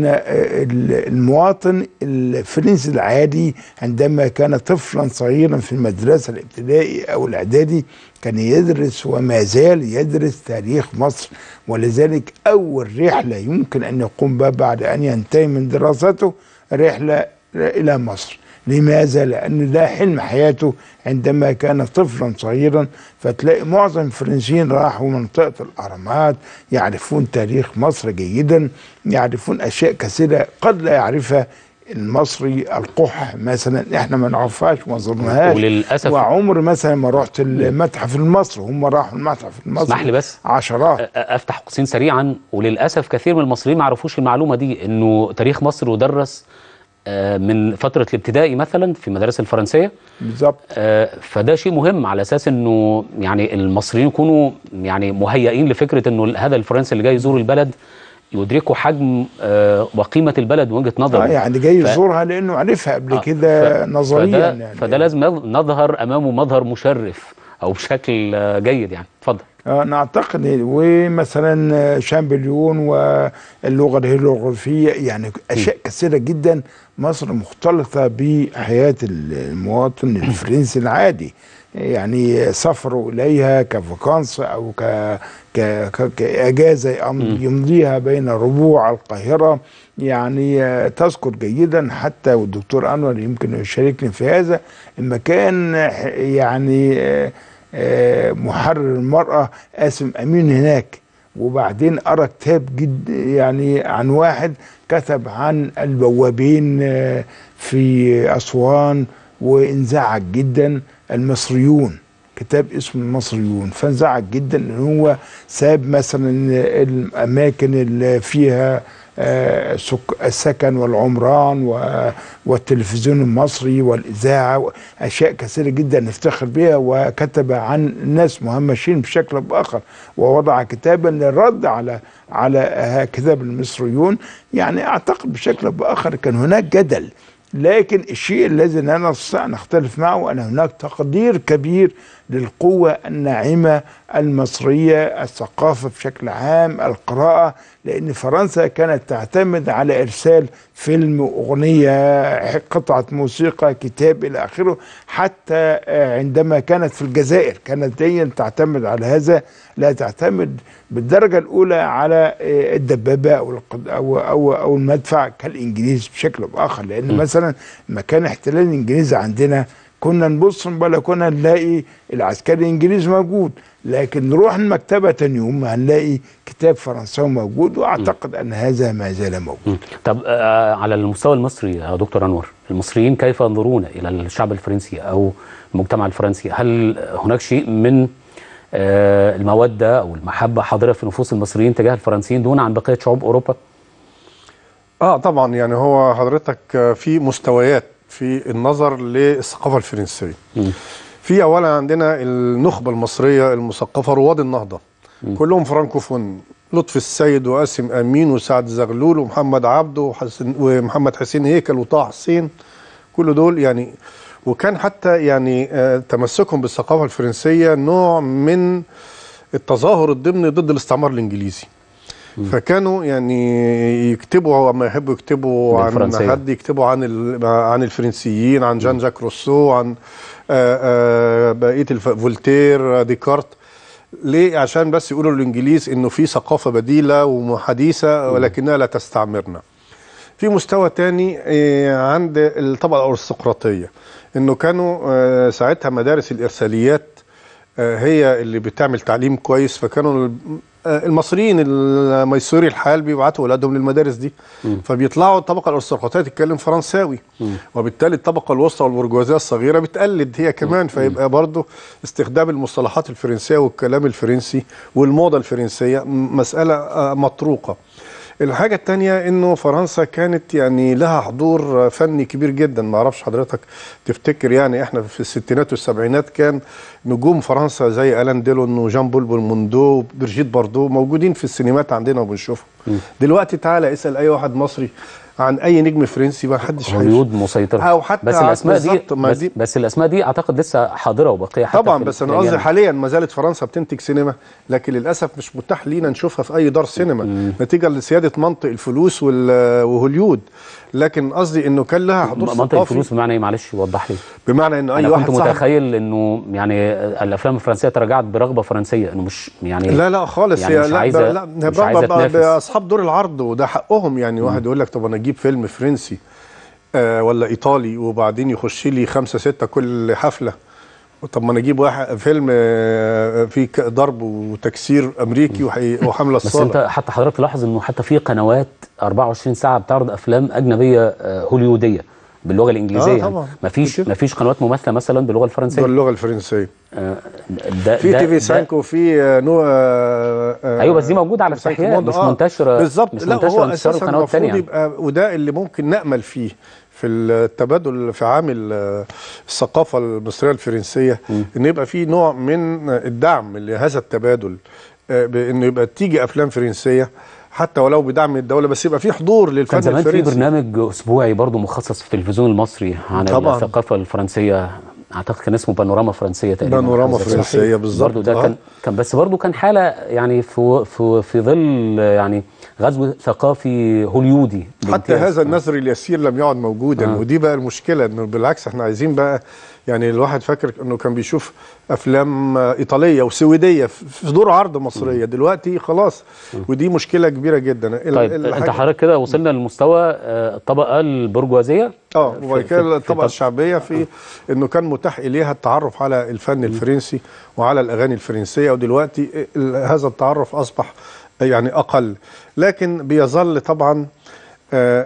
المواطن الفرنسي العادي عندما كان طفلا صغيرا في المدرسة الابتدائي أو الإعدادي كان يدرس وما زال يدرس تاريخ مصر ولذلك أول رحلة يمكن أن يقوم بها بعد أن ينتهي من دراسته رحلة إلى مصر لماذا؟ لأن ده حلم حياته عندما كان طفلا صغيرا فتلاقي معظم الفرنسيين راحوا منطقة الأهرامات يعرفون تاريخ مصر جيدا يعرفون أشياء كثيرة قد لا يعرفها المصري القح مثلا احنا ما نعرفهاش وما زرناهاش وللأسف- وعمر مثلا ما رحت المتحف المصري هم راحوا المتحف المصري اسمح لي بس. عشرات أ- افتح قوسين سريعا وللاسف كثير من المصريين ما يعرفوش المعلومه دي انه تاريخ مصر يدرس آه، من فتره الابتدائي مثلا في المدارس الفرنسيه بالظبط آه، فده شيء مهم على اساس انه يعني المصريين يكونوا يعني مهيئين لفكره انه هذا الفرنسي اللي جاي يزور البلد يدركوا حجم آه، وقيمه البلد من وجهه نظره آه يعني جاي ف- يزورها لانه عرفها قبل آه، كده ف- نظريا فده, يعني فده لازم نظهر امامه مظهر مشرف او بشكل آه، جيد يعني اتفضل آه، نعتقد ومثلا شامبليون واللغه الهيروغليفيه يعني اشياء كثيره جدا مصر مختلطه بحياه المواطن الفرنسي العادي يعني سفروا اليها كفاكانس او ك ك ك- كاجازه يم- يمضيها بين ربوع القاهره يعني آه، تذكر جيدا حتى والدكتور انور يمكن يشاركني في هذا المكان آه، يعني آه، آه، محرر المرأة قاسم أمين هناك وبعدين قرأ كتاب جد يعني عن واحد كتب عن البوابين آه، في أسوان وانزعج جدا المصريون كتاب اسمه المصريون فانزعج جدا ان هو ساب مثلا الاماكن اللي فيها آه، سك- السكن والعمران و- والتلفزيون المصري والاذاعه اشياء كثيره جدا نفتخر بها وكتب عن الناس مهمشين بشكل او باخر ووضع كتابا للرد على على آه، كتاب المصريون يعني اعتقد بشكل او باخر كان هناك جدل لكن الشيء الذي لا نستطيع أن نختلف معه أن هناك تقدير كبير للقوة الناعمة المصرية الثقافة بشكل عام القراءة لأن فرنسا كانت تعتمد على إرسال فيلم أغنية قطعة موسيقى كتاب إلى آخره حتى آه، عندما كانت في الجزائر كانت دايما تعتمد على هذا لا تعتمد بالدرجة الأولى على آه، الدبابة أو القد- أو أو أو المدفع كالإنجليز بشكل أو بآخر لأن مثلا لما كان احتلال الإنجليزي عندنا كنا نبص من بلكونه نلاقي العسكري الانجليزي موجود لكن نروح المكتبه تاني يوم هنلاقي كتاب فرنساوي موجود واعتقد ان هذا ما زال موجود مم. طب آه، على المستوى المصري يا دكتور انور المصريين كيف ينظرون الى الشعب الفرنسي او المجتمع الفرنسي هل هناك شيء من آه، الموده او المحبه حاضره في نفوس المصريين تجاه الفرنسيين دون عن بقيه شعوب اوروبا اه طبعا يعني هو حضرتك آه، في مستويات في النظر للثقافه الفرنسيه مم. في اولا عندنا النخبه المصريه المثقفه رواد النهضه كلهم فرانكوفون لطفي السيد وقاسم امين وسعد زغلول ومحمد عبده وحسن ومحمد حسين هيكل وطه حسين كل دول يعني وكان حتى يعني آه، تمسكهم بالثقافه الفرنسيه نوع من التظاهر الضمني ضد الاستعمار الانجليزي فكانوا يعني يكتبوا لما يحبوا يكتبوا عن بالفرنسية. حد يكتبوا عن ال- عن الفرنسيين عن جان جاك روسو عن آه، آه، بقيه الف- فولتير آه، ديكارت ليه عشان بس يقولوا للانجليز انه في ثقافه بديله وحديثه ولكنها لا تستعمرنا في مستوى تاني آه، عند الطبقه الارستقراطيه انه كانوا آه، ساعتها مدارس الارساليات آه، هي اللي بتعمل تعليم كويس فكانوا ال- آه، المصريين الميسوري الحال بيبعتوا اولادهم للمدارس دي فبيطلعوا الطبقه الارستقراطيه تتكلم فرنساوي وبالتالي الطبقه الوسطى والبرجوازيه الصغيره بتقلد هي كمان فيبقى برضه استخدام المصطلحات الفرنسيه والكلام الفرنسي والموضه الفرنسيه م- مساله آه، مطروقه الحاجة التانية انه فرنسا كانت يعني لها حضور فني كبير جدا ما اعرفش حضرتك تفتكر يعني احنا في الستينات والسبعينات كان نجوم فرنسا زي الان ديلون وجان بول بولموندو وبرجيت باردو موجودين في السينمات عندنا وبنشوفهم دلوقتي تعالى اسال اي واحد مصري عن اي نجم فرنسي ما حدش هوليود مسيطرة أو حتى بس الاسماء دي بالظبط، ما بس, دي- بس الاسماء دي اعتقد لسه حاضرة وباقية حتى طبعا في بس انا الأيام. قصدي حاليا ما زالت فرنسا بتنتج سينما لكن للاسف مش متاح لينا نشوفها في اي دار سينما نتيجه لسياده منطق الفلوس وال- وهوليود لكن قصدي انه كان لها حضور منطق ثقافي الفلوس بمعنى ايه معلش وضح لي بمعنى انه اي انا واحد كنت صاحب متخيل انه يعني الافلام الفرنسيه تراجعت برغبه فرنسيه انه مش يعني لا لا خالص يعني هي مش لا عايزة- لا مش برغم عايزة بقى تنافس. باصحاب دور العرض وده حقهم يعني واحد يقول لك طب انا اجيب فيلم فرنسي آه ولا ايطالي وبعدين يخش لي خمسه سته كل حفله طب ما انا اجيب واحد فيلم آه، فيه ك- ضرب وتكسير امريكي وحي- وحمله بس الصالح انت حتى حضرتك تلاحظ انه حتى في قنوات 24 ساعه بتعرض افلام اجنبيه آه، هوليوديه باللغه الانجليزيه آه، طبعا. مفيش كتير. مفيش قنوات مماثله مثلا باللغه الفرنسيه باللغه الفرنسيه آه، ده في ده- تي في ده- 5 وفي آه، نو آه، آه، ايوه بس دي موجوده على تي في 5 استحياء موند، مش آه. منتشره بالظبط مش لا منتشره هو انتشار اساسا القنوات الثانيه المفروض يعني. يبقى وده اللي ممكن نامل فيه في التبادل في عامل آه، الثقافه المصريه الفرنسيه ان يبقى في نوع من الدعم لهذا التبادل آه، بانه يبقى تيجي افلام فرنسيه حتى ولو بدعم الدوله بس يبقى في حضور للفن كان زمان في الفرنسي برنامج اسبوعي برضو مخصص في التلفزيون المصري عن طبعاً. الثقافه الفرنسيه اعتقد كان اسمه بانوراما فرنسيه تقريبا بانوراما حاجة زي كده. فرنسية بالظبط، برضو ده آه. كان كان بس برضو كان حاله يعني في في في ظل يعني غزو ثقافي هوليودي حتى بامتياز. هذا النذر اليسير لم يعد موجودا آه. ودي بقى المشكله انه بالعكس احنا عايزين بقى يعني الواحد فاكر انه كان بيشوف افلام آه، ايطاليه وسويديه في في دور عرض مصريه دلوقتي خلاص ودي مشكله كبيره جدا ال- طيب ال- انت الحاجة- حضرتك كده وصلنا لمستوى آه، الطبقه البرجوازيه اه في- وبعد في- كده في الطبقه طب- الشعبيه في انه كان متاح اليها التعرف على الفن الفرنسي وعلى الاغاني الفرنسيه ودلوقتي ال- هذا التعرف اصبح يعني اقل لكن بيظل طبعا آه،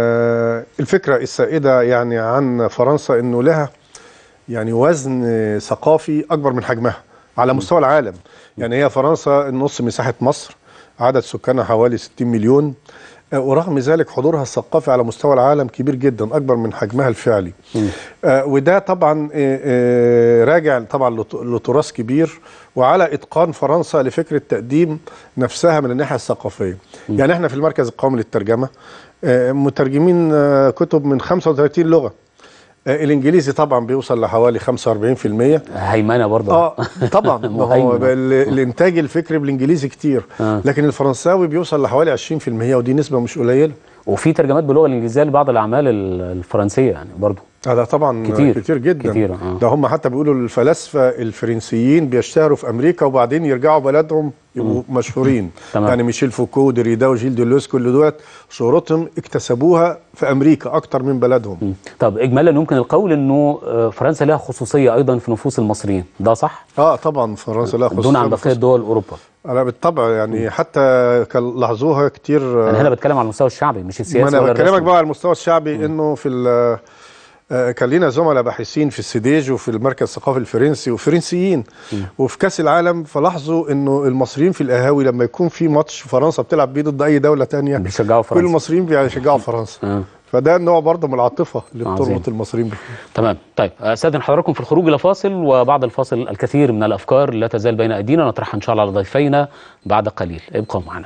آه، الفكره السائده يعني عن فرنسا انه لها يعني وزن ثقافي اكبر من حجمها على مستوى العالم يعني هي فرنسا نص مساحه مصر عدد سكانها حوالي 60 مليون آه، ورغم ذلك حضورها الثقافي على مستوى العالم كبير جدا اكبر من حجمها الفعلي آه، وده طبعا آه، آه، راجع طبعا لت- لتراث كبير وعلى اتقان فرنسا لفكره تقديم نفسها من الناحيه الثقافيه يعني احنا في المركز القومي للترجمه آه، مترجمين آه، كتب من 35 لغه آه، الانجليزي طبعا بيوصل لحوالي 45% هيمنه برضه اه طبعا ما هو مهيمن. ال- الانتاج الفكري بالانجليزي كتير آه. لكن الفرنساوي بيوصل لحوالي 20% ودي نسبه مش قليله وفي ترجمات باللغه الانجليزيه لبعض الاعمال ال- الفرنسيه يعني برضه هذا طبعا كتير. كتير, كتير جدا كتير، آه. ده هم حتى بيقولوا الفلاسفه الفرنسيين بيشتهروا في امريكا وبعدين يرجعوا بلدهم يبقوا مشهورين تمام. يعني ميشيل فوكو دريدا وجيل ديلوز كل دولت شهرتهم اكتسبوها في امريكا اكتر من بلدهم طب اجمالا يمكن القول انه آه، فرنسا لها خصوصيه ايضا في نفوس المصريين ده صح اه طبعا فرنسا لها دون خصوصية عن بقيه دول اوروبا انا بالطبع يعني حتى كان لاحظوها كتير انا هنا بتكلم على المستوى الشعبي مش ما السياسي انا ولا بكلمك الرسمي بقى على المستوى الشعبي انه في ال- آه، كان لينا زملاء باحثين في السديج وفي المركز الثقافي الفرنسي وفرنسيين وفي كاس العالم فلاحظوا انه المصريين في القهاوي لما يكون في ماتش فرنسا بتلعب بيه ضد اي دوله تانية بيشجعوا كل فرنسا المصريين بيشجعوا فرنسا آه. فده نوع برضه من العاطفه اللي عظيم. بتربط المصريين بيه تمام طيب استاذن حضراتكم في الخروج الى فاصل وبعد الفاصل الكثير من الافكار لا تزال بين ايدينا نطرحها ان شاء الله على ضيفينا بعد قليل ابقوا معنا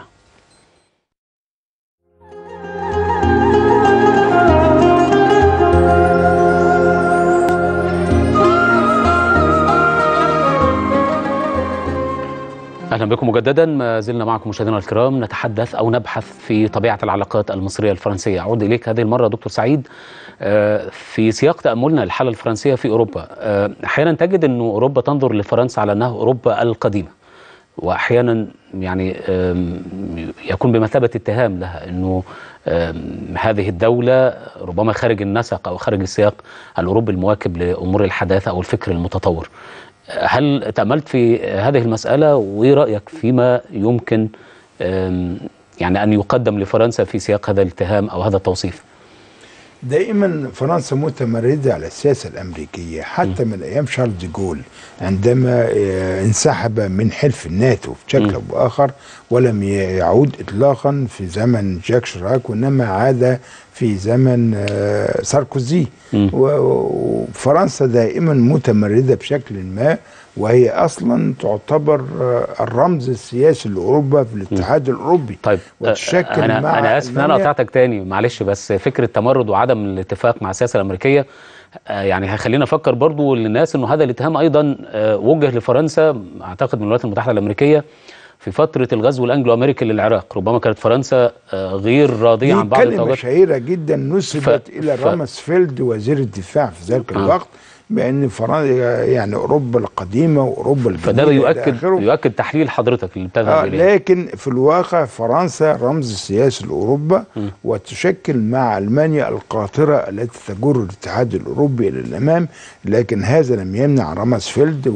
اهلا بكم مجددا ما زلنا معكم مشاهدينا الكرام نتحدث او نبحث في طبيعه العلاقات المصريه الفرنسيه اعود اليك هذه المره دكتور سعيد آه، في سياق تاملنا الحاله الفرنسيه في اوروبا آه، احيانا تجد انه اوروبا تنظر لفرنسا على انها اوروبا القديمه واحيانا يعني آم، يكون بمثابه اتهام لها انه آم، هذه الدوله ربما خارج النسق او خارج السياق الاوروبي المواكب لامور الحداثه او الفكر المتطور هل تأملت في هذه المسألة وإيه رأيك فيما يمكن آم، يعني أن يقدم لفرنسا في سياق هذا الاتهام أو هذا التوصيف؟ دائما فرنسا متمردة على السياسة الأمريكية حتى من أيام شارل دي جول عندما آه، انسحب من حلف الناتو بشكل أو بآخر ولم يعود إطلاقا في زمن جاك شراك وإنما عاد في زمن آه، ساركوزي مم. و- وفرنسا دائما متمردة بشكل ما وهي أصلا تعتبر آه، الرمز السياسي لأوروبا في الاتحاد الأوروبي طيب وتشكل انا مع انا اسف ان انا ألمانيا قطعتك تاني معلش بس فكره تمرد وعدم الاتفاق مع السياسه الامريكيه آه، يعني هيخلينا افكر برضو للناس انه هذا الاتهام ايضا آه، وجه لفرنسا اعتقد من الولايات المتحده الامريكيه في فتره الغزو الانجلو امريكي للعراق ربما كانت فرنسا آه، غير راضيه دي عن بعض كلمة التوجهات شهيرة جدا نسبت ف- إلى ف- رامسفيلد وزير الدفاع في ذلك آه. الوقت بأن فرنسا يعني أوروبا القديمة وأوروبا الجديدة فده إلى بيؤكد آخره. بيؤكد تحليل حضرتك اللي بتذهب آه اليه لكن في الواقع فرنسا رمز سياسي لأوروبا وتشكل مع ألمانيا القاطرة التي تجر الاتحاد الأوروبي إلى الأمام لكن هذا لم يمنع رامسفيلد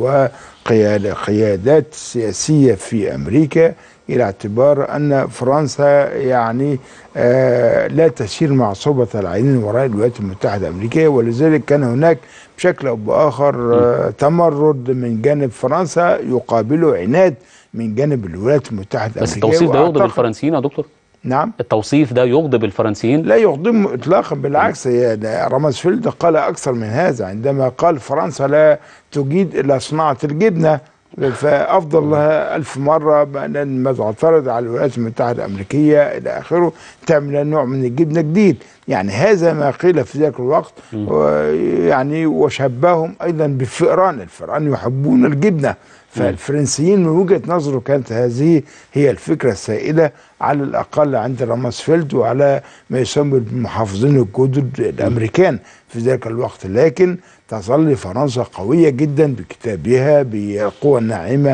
وقيادات سياسية في أمريكا إلى اعتبار أن فرنسا يعني آه لا تسير مع صوبة العينين وراء الولايات المتحدة الأمريكية ولذلك كان هناك بشكل أو بآخر آه تمرد من جانب فرنسا يقابله عناد من جانب الولايات المتحدة بس الأمريكية التوصيف ده يغضب وأعتقد- الفرنسيين يا دكتور نعم التوصيف ده يغضب الفرنسيين لا يغضبهم اطلاقا بالعكس هي ده رامسفيلد قال اكثر من هذا عندما قال فرنسا لا تجيد الا صناعه الجبنه فافضل لها ألف مره بان ما تعترض على الولايات المتحده الامريكيه الى اخره تعمل نوع من الجبنه جديد يعني هذا ما قيل في ذاك الوقت يعني وشبههم ايضا بالفئران الفئران يحبون الجبنه فالفرنسيين من وجهه نظره كانت هذه هي الفكره السائده على الاقل عند رامسفيلد وعلى ما يسمى بالمحافظين الجدد الامريكان في ذلك الوقت لكن تظل فرنسا قويه جدا بكتابها بالقوى الناعمه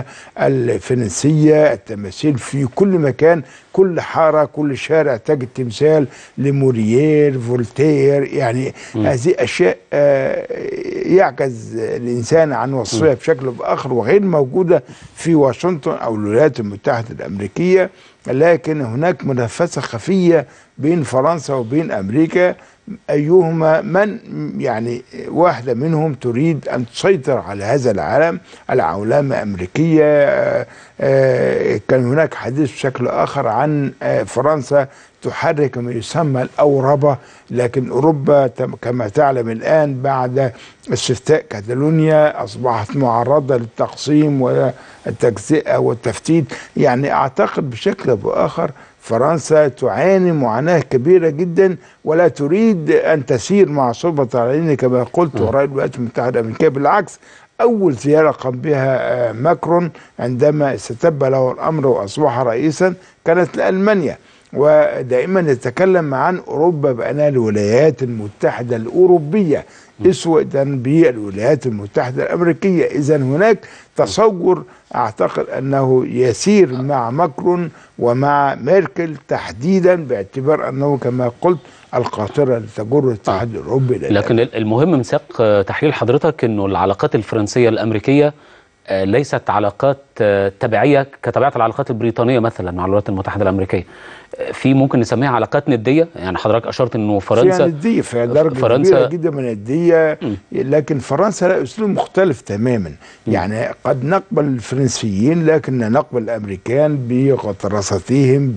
الفرنسيه التماثيل في كل مكان كل حاره كل شارع تجد تمثال لموريير فولتير يعني هذه اشياء آه، يعجز الانسان عن وصفها بشكل باخر وغير موجوده في واشنطن او الولايات المتحده الامريكيه لكن هناك منافسه خفيه بين فرنسا وبين امريكا ايهما من يعني واحده منهم تريد ان تسيطر على هذا العالم العولمه امريكيه آه، آه، كان هناك حديث بشكل اخر عن آه، فرنسا تحرك ما يسمى الاوربه لكن اوروبا تم- كما تعلم الان بعد استفتاء كاتالونيا اصبحت معرضه للتقسيم والتجزئه والتفتيت يعني اعتقد بشكل او باخر فرنسا تعاني معاناه كبيره جدا ولا تريد ان تسير مع صوبة العين كما قلت وراء الولايات المتحده الامريكيه بالعكس اول زياره قام بها آه، ماكرون عندما استتب له الامر واصبح رئيسا كانت لالمانيا ودائما يتكلم عن اوروبا بانها الولايات المتحده الاوروبيه اسوة بالولايات المتحده الامريكيه اذا هناك تصور اعتقد انه يسير مع ماكرون ومع ميركل تحديدا باعتبار انه كما قلت القاطره لتجر الاتحاد الاوروبي إلى لكن المهم من سياق آه، تحليل حضرتك انه العلاقات الفرنسيه الامريكيه آه، ليست علاقات آه، تبعيه كطبيعه العلاقات البريطانيه مثلا مع الولايات المتحده الامريكيه آه، في ممكن نسميها علاقات نديه يعني حضرتك اشرت انه فيها فرنسا ندية فيها درجة فرنسا- كبيرة جدا من الندية لكن فرنسا لا أسلوب مختلف تماما يعني قد نقبل الفرنسيين لكن نقبل الأمريكان بغطرستهم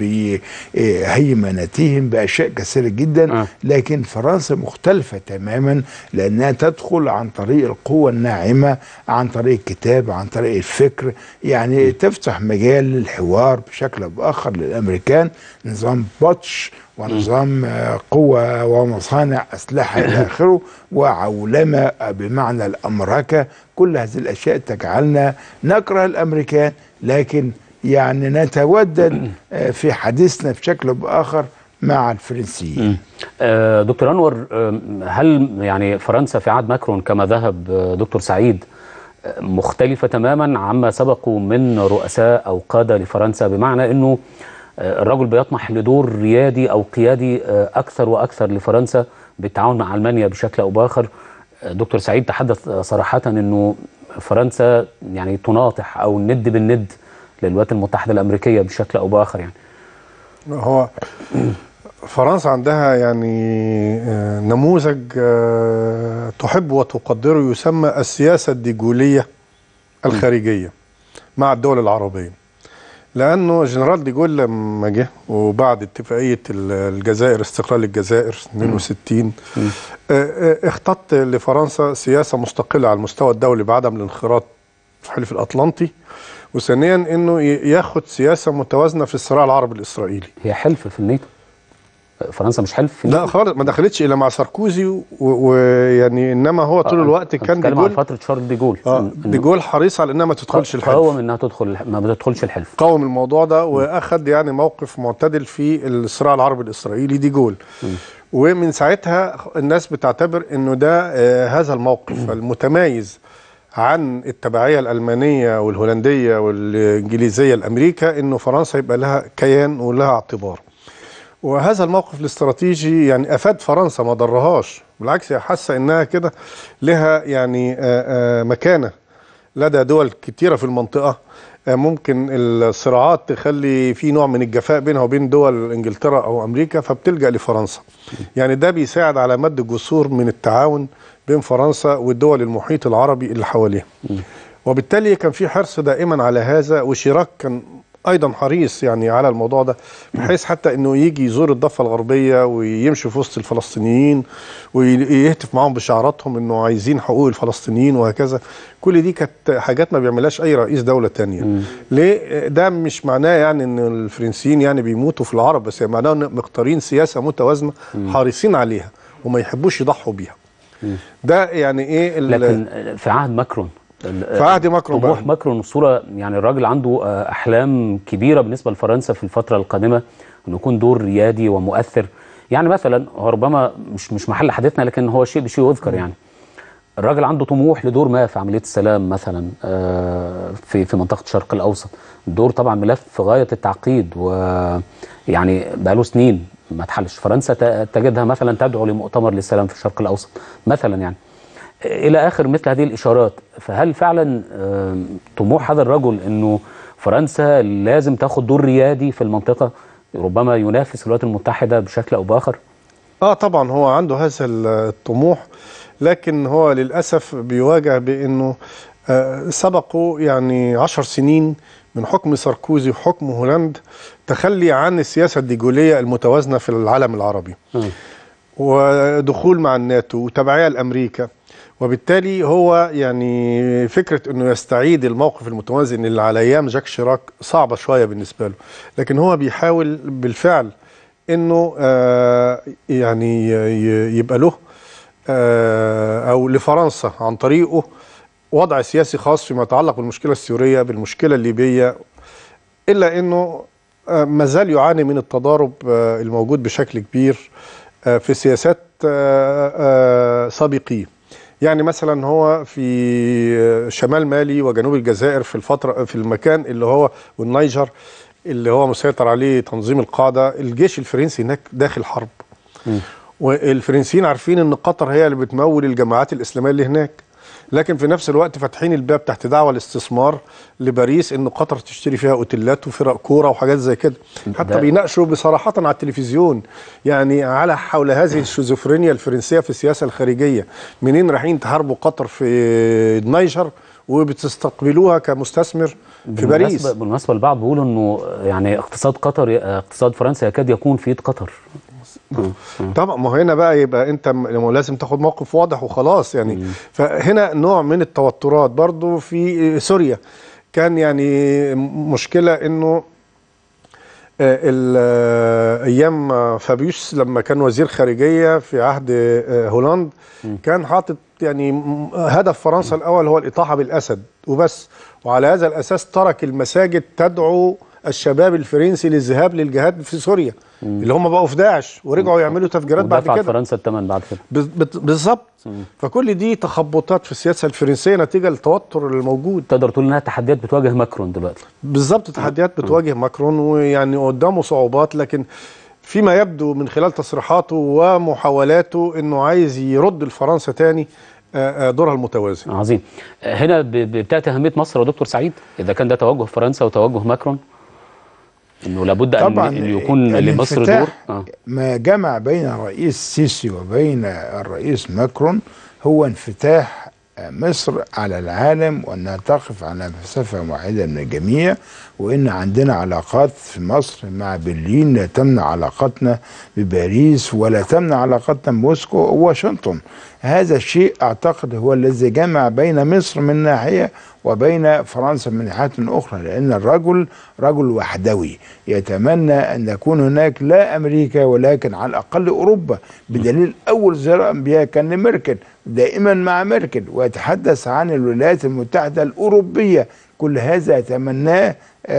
بهيمنتهم بأشياء كثيرة جدا آه. لكن فرنسا مختلفة تماما لأنها تدخل عن طريق القوة الناعمة عن طريق الكتاب عن طريق الفكر يعني تفتح مجال للحوار بشكل أو بآخر للأمريكان نظام باتش ونظام آه، قوة ومصانع أسلحة إلى آخره وعولمة بمعنى الأمركة كل هذه الأشياء تجعلنا نكره الأمريكان لكن يعني نتودد آه، في حديثنا بشكل أو بآخر مع الفرنسيين آه، دكتور انور آه، هل يعني فرنسا في عهد ماكرون كما ذهب آه، دكتور سعيد آه، مختلفه تماما عما سبقوا من رؤساء او قاده لفرنسا بمعنى انه آه، الرجل بيطمح لدور ريادي او قيادي آه، اكثر واكثر لفرنسا بالتعاون مع المانيا بشكل او باخر آه، دكتور سعيد تحدث آه، صراحه انه فرنسا يعني تناطح او الند بالند للولايات المتحده الامريكيه بشكل او باخر يعني هو فرنسا عندها يعني آه، نموذج آه، تحب وتقدره يسمى السياسة الديجولية الخارجية مع الدول العربية لأنه جنرال ديجول لما جه وبعد اتفاقية ال- الجزائر استقلال الجزائر 62 آه، آه، اختط لفرنسا سياسة مستقلة على المستوى الدولي بعدم الانخراط في الحلف الأطلنطي وثانيا انه ي- ياخد سياسه متوازنه في الصراع العربي الاسرائيلي هي حلف في الناتو فرنسا مش حلف في لا الناتو خالص ما دخلتش الا مع ساركوزي و- ويعني انما هو طول آه، الوقت أنا كان بتكلم عن ديجول فتره شارل ديجول اه إن- إنه ديجول حريص على انها ما تدخلش الحلف قاوم انها تدخل الح- ما بتدخلش الحلف قاوم الموضوع ده واخد يعني موقف معتدل في الصراع العربي الاسرائيلي دي جول ومن ساعتها الناس بتعتبر انه ده آه هذا الموقف المتميز عن التبعيه الالمانيه والهولنديه والانجليزيه لامريكا انه فرنسا يبقى لها كيان ولها اعتبار وهذا الموقف الاستراتيجي يعني افاد فرنسا ما ضرهاش بالعكس هي حاسه انها كده لها يعني آه، آه، مكانه لدى دول كتيره في المنطقه آه، ممكن الصراعات تخلي في نوع من الجفاء بينها وبين دول انجلترا او امريكا فبتلجا لفرنسا يعني ده بيساعد على مد جسور من التعاون بين فرنسا والدول المحيط العربي اللي حواليها وبالتالي كان في حرص دائما على هذا وشيراك كان ايضا حريص يعني على الموضوع ده بحيث حتى انه يجي يزور الضفه الغربيه ويمشي في وسط الفلسطينيين ويهتف معاهم بشعاراتهم انه عايزين حقوق الفلسطينيين وهكذا كل دي كانت حاجات ما بيعملهاش اي رئيس دوله تانية ليه ده مش معناه يعني ان الفرنسيين يعني بيموتوا في العرب بس معناه ان مختارين سياسه متوازنه حريصين عليها وما يحبوش يضحوا بيها ده يعني ايه ال- لكن في عهد ماكرون ال- في عهد ماكرون طموح بقى. ماكرون الصوره يعني الراجل عنده آه، احلام كبيره بالنسبه لفرنسا في الفتره القادمه انه يكون دور ريادي ومؤثر يعني مثلا هو ربما مش مش محل حديثنا لكن هو شيء بشيء يذكر يعني الراجل عنده طموح لدور ما في عمليه السلام مثلا آه، في في منطقه الشرق الاوسط دور طبعا ملف في غايه التعقيد ويعني بقاله سنين ما اتحلش فرنسا ت- تجدها مثلا تدعو لمؤتمر للسلام في الشرق الاوسط مثلا يعني الى اخر مثل هذه الاشارات فهل فعلا آم، طموح هذا الرجل انه فرنسا لازم تاخد دور ريادي في المنطقه ربما ينافس الولايات المتحده بشكل او باخر اه طبعا هو عنده هذا الطموح لكن هو للاسف بيواجه بانه آه سبقوا يعني عشر سنين من حكم ساركوزي وحكم هولند تخلي عن السياسه الديجوليه المتوازنه في العالم العربي ودخول مع الناتو وتبعيه لامريكا وبالتالي هو يعني فكره انه يستعيد الموقف المتوازن اللي على ايام جاك شيراك صعبه شويه بالنسبه له لكن هو بيحاول بالفعل انه آه يعني ي- يبقى له آه او لفرنسا عن طريقه وضع سياسي خاص فيما يتعلق بالمشكله السوريه بالمشكله الليبيه الا انه آه، ما زال يعاني من التضارب آه، الموجود بشكل كبير آه، في سياسات آه، آه، سابقيه يعني مثلا هو في آه، شمال مالي وجنوب الجزائر في الفتره في المكان اللي هو والنيجر اللي هو مسيطر عليه تنظيم القاعده الجيش الفرنسي هناك داخل حرب والفرنسيين عارفين ان قطر هي اللي بتمول الجماعات الاسلاميه اللي هناك لكن في نفس الوقت فاتحين الباب تحت دعوه الاستثمار لباريس ان قطر تشتري فيها اوتيلات وفرق كوره وحاجات زي كده حتى ده- بيناقشوا بصراحه على التلفزيون يعني على حول هذه الشيزوفرينيا الفرنسيه في السياسه الخارجيه منين رايحين تحاربوا قطر في النيجر وبتستقبلوها كمستثمر في باريس بالمناسبة- بالمناسبه البعض بيقولوا انه يعني اقتصاد قطر اقتصاد فرنسا يكاد يكون في ايد قطر طبعا ما هو هنا بقى يبقى انت م- لازم تاخد موقف واضح وخلاص يعني فهنا نوع من التوترات برضو في سوريا كان يعني م- مشكله انه آه، ال- آه، ايام آه، فابيوس لما كان وزير خارجيه في عهد آه، هولاند كان حاطط يعني م- هدف فرنسا الاول هو الاطاحه بالاسد وبس وعلى هذا الاساس ترك المساجد تدعو الشباب الفرنسي للذهاب للجهاد في سوريا اللي هم بقوا في داعش ورجعوا يعملوا تفجيرات بعد ودفعت كده فرنسا الثمن بعد كده بز- بت- بالظبط فكل دي تخبطات في السياسه الفرنسيه نتيجه للتوتر الموجود تقدر تقول انها تحديات بتواجه ماكرون دلوقتي بالظبط تحديات بتواجه ماكرون ويعني قدامه صعوبات لكن فيما يبدو من خلال تصريحاته ومحاولاته انه عايز يرد لفرنسا تاني آه، آه، دورها المتوازن عظيم هنا ب- ب- بتاتي اهميه مصر يا دكتور سعيد اذا كان ده توجه فرنسا وتوجه ماكرون انه لابد ان طبعا ان يكون لمصر دور الانفتاح آه. ما جمع بين الرئيس السيسي وبين الرئيس ماكرون هو انفتاح مصر على العالم وانها تقف على مسافه واحده من الجميع وان عندنا علاقات في مصر مع برلين لا تمنع علاقتنا بباريس ولا تمنع علاقتنا بموسكو وواشنطن هذا الشيء اعتقد هو الذي جمع بين مصر من ناحيه وبين فرنسا من ناحيه اخرى لان الرجل رجل وحدوي يتمنى ان يكون هناك لا امريكا ولكن على الاقل اوروبا بدليل اول زياره انبياء كان لميركل دائما مع ميركل ويتحدث عن الولايات المتحده الاوروبيه كل هذا يتمناه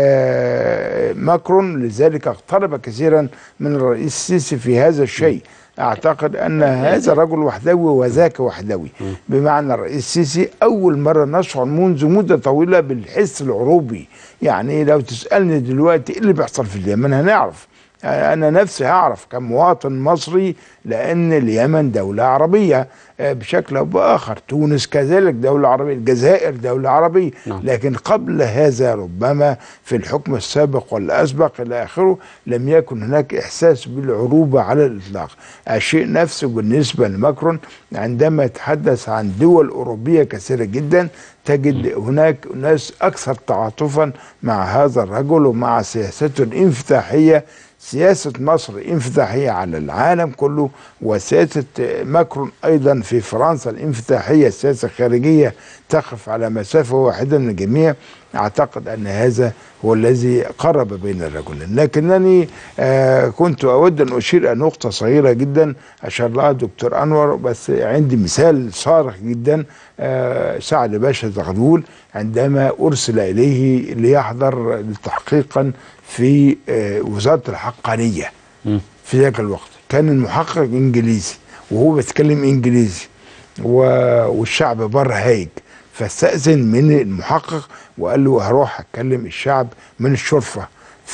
آه، ماكرون لذلك اقترب كثيرا من الرئيس السيسي في هذا الشيء اعتقد ان هذا رجل وحدوي وذاك وحدوي بمعنى الرئيس السيسي اول مره نشعر منذ مده طويله بالحس العروبي يعني لو تسالني دلوقتي ايه اللي بيحصل في اليمن هنعرف انا نفسي هعرف كمواطن مصري لان اليمن دوله عربيه آه، بشكل او باخر تونس كذلك دوله عربيه الجزائر دوله عربيه نعم. لكن قبل هذا ربما في الحكم السابق والاسبق الى اخره لم يكن هناك احساس بالعروبه على الاطلاق الشيء نفسه بالنسبه لماكرون عندما يتحدث عن دول اوروبيه كثيره جدا تجد هناك ناس اكثر تعاطفا مع هذا الرجل ومع سياسته الانفتاحيه سياسة مصر انفتاحية على العالم كله وسياسة ماكرون أيضا في فرنسا الانفتاحية السياسة الخارجية تقف على مسافة واحدة من الجميع أعتقد أن هذا هو الذي قرب بين الرجلين لكنني آه كنت أود أن أشير إلى نقطة صغيرة جدا أشار لها دكتور أنور بس عندي مثال صارخ جدا آه سعد باشا زغلول عندما أرسل إليه ليحضر تحقيقا في آه وزارة الحقانية مم. في ذاك الوقت كان المحقق إنجليزي وهو بيتكلم إنجليزي و- والشعب بره هايج فاستأذن من المحقق وقال له هروح أتكلم الشعب من الشرفة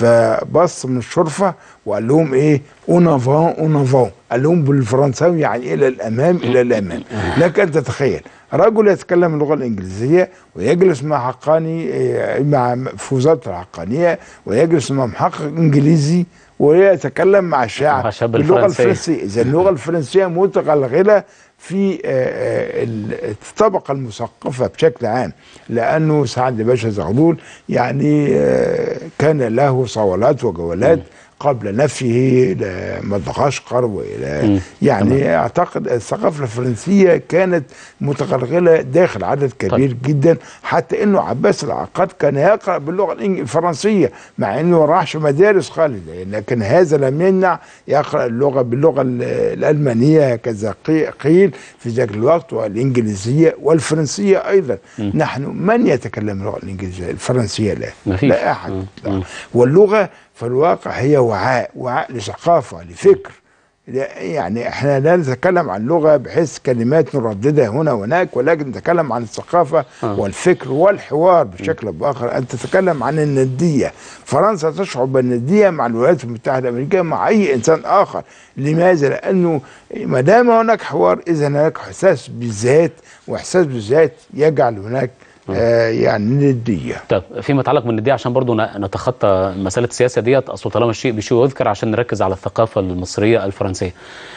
فبص من الشرفة وقال لهم ايه اون افون اون افون قال لهم بالفرنساوي يعني الى الامام الى الامام لك ان تتخيل رجل يتكلم اللغه الانجليزيه ويجلس مع حقاني آه، مع في وزاره الحقانيه ويجلس مع محقق انجليزي ويتكلم مع الشعب مع الشعب باللغه الفرنسية. الفرنسيه اذا اللغه الفرنسيه متغلغله في آه، آه، ال- الطبقه المثقفه بشكل عام لانه سعد باشا زغلول يعني آه، كان له صولات وجولات قبل نفيه لمدغشقر والى مم. يعني اعتقد الثقافه الفرنسيه كانت متغلغله داخل عدد كبير جدا حتى انه عباس العقاد كان يقرا باللغه الإنج- الفرنسيه مع انه ما راحش مدارس خالص لكن هذا لم يمنع يقرا اللغه باللغه ال- الالمانيه كذا قي- قيل في ذاك الوقت والانجليزيه والفرنسيه ايضا نحن من يتكلم اللغه الانجليزيه الفرنسيه لا مفيش. لا احد مم. لا. مم. واللغه في الواقع هي وعاء وعاء لثقافه لفكر لا- يعني احنا لا نتكلم عن لغه بحيث كلمات نرددها هنا وهناك ولكن نتكلم عن الثقافه آه. والفكر والحوار بشكل او باخر ان تتكلم عن النديه فرنسا تشعر بالنديه مع الولايات المتحده الامريكيه مع اي انسان اخر لماذا لانه ما دام هناك حوار اذا هناك احساس بالذات واحساس بالذات يجعل هناك آه يعني نديه طب فيما يتعلق بالندية عشان برضو ن- نتخطى مسألة السياسة ديت أصل طالما الشيء بشيء يذكر عشان نركز على الثقافة المصرية الفرنسية.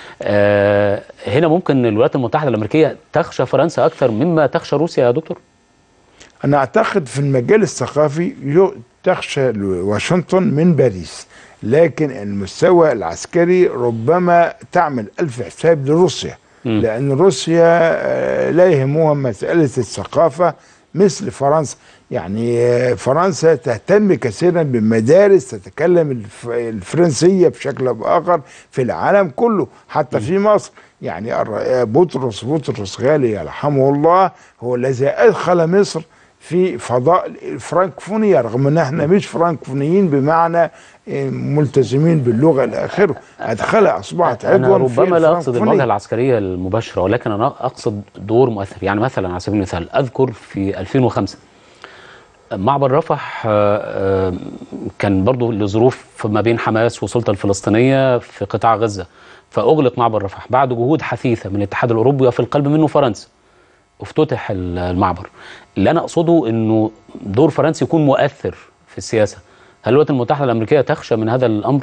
آه هنا ممكن الولايات المتحدة الأمريكية تخشى فرنسا أكثر مما تخشى روسيا يا دكتور؟ أنا أعتقد في المجال الثقافي يو- تخشى واشنطن من باريس لكن المستوى العسكري ربما تعمل ألف حساب لروسيا مم. لأن روسيا آه، لا يهمها مسألة الثقافة مثل فرنسا يعني آه، فرنسا تهتم كثيرا بمدارس تتكلم الف- الفرنسية بشكل أو بآخر في العالم كله حتى في مصر يعني الر- بطرس بطرس غالي يرحمه الله هو الذي أدخل مصر في فضاء الفرنكفونية رغم ان احنا مش فرنكفونيين بمعنى آه، ملتزمين باللغة الى اخره ادخلها اصبحت أنا عضوا في ربما لا أقصد الفرنكفونية. المواجهة العسكرية المباشرة ولكن أنا أقصد دور مؤثر يعني مثلا على سبيل المثال أذكر في 2005 معبر رفح آه، آه، كان برضو لظروف ما بين حماس والسلطة الفلسطينية في قطاع غزة فأغلق معبر رفح بعد جهود حثيثة من الاتحاد الأوروبي وفي القلب منه فرنسا افتتح ال- المعبر اللي أنا أقصده أنه دور فرنسا يكون مؤثر في السياسة هل الولايات المتحده الامريكيه تخشى من هذا الامر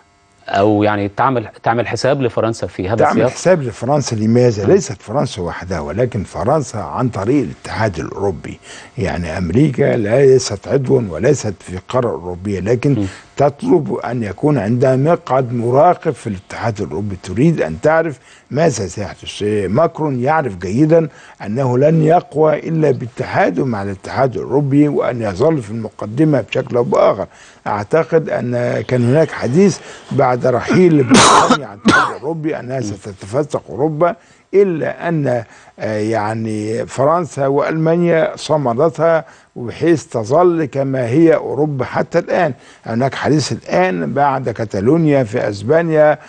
او يعني تعمل تعمل حساب لفرنسا في هذا تعمل السياق حساب لفرنسا لماذا؟ ليست فرنسا وحدها ولكن فرنسا عن طريق الاتحاد الاوروبي، يعني امريكا ليست عضوا وليست في القاره الاوروبيه لكن تطلب ان يكون عندها مقعد مراقب في الاتحاد الاوروبي، تريد ان تعرف ماذا سيحدث، ماكرون يعرف جيدا انه لن يقوى الا باتحاده مع الاتحاد الاوروبي وان يظل في المقدمه بشكل او باخر، اعتقد ان كان هناك حديث بعد رحيل بريطانيا عن الاتحاد الاوروبي انها ستتفسق اوروبا الا ان آه، يعني فرنسا والمانيا صمدتها بحيث تظل كما هي اوروبا حتى الان هناك حديث الان بعد كتالونيا في اسبانيا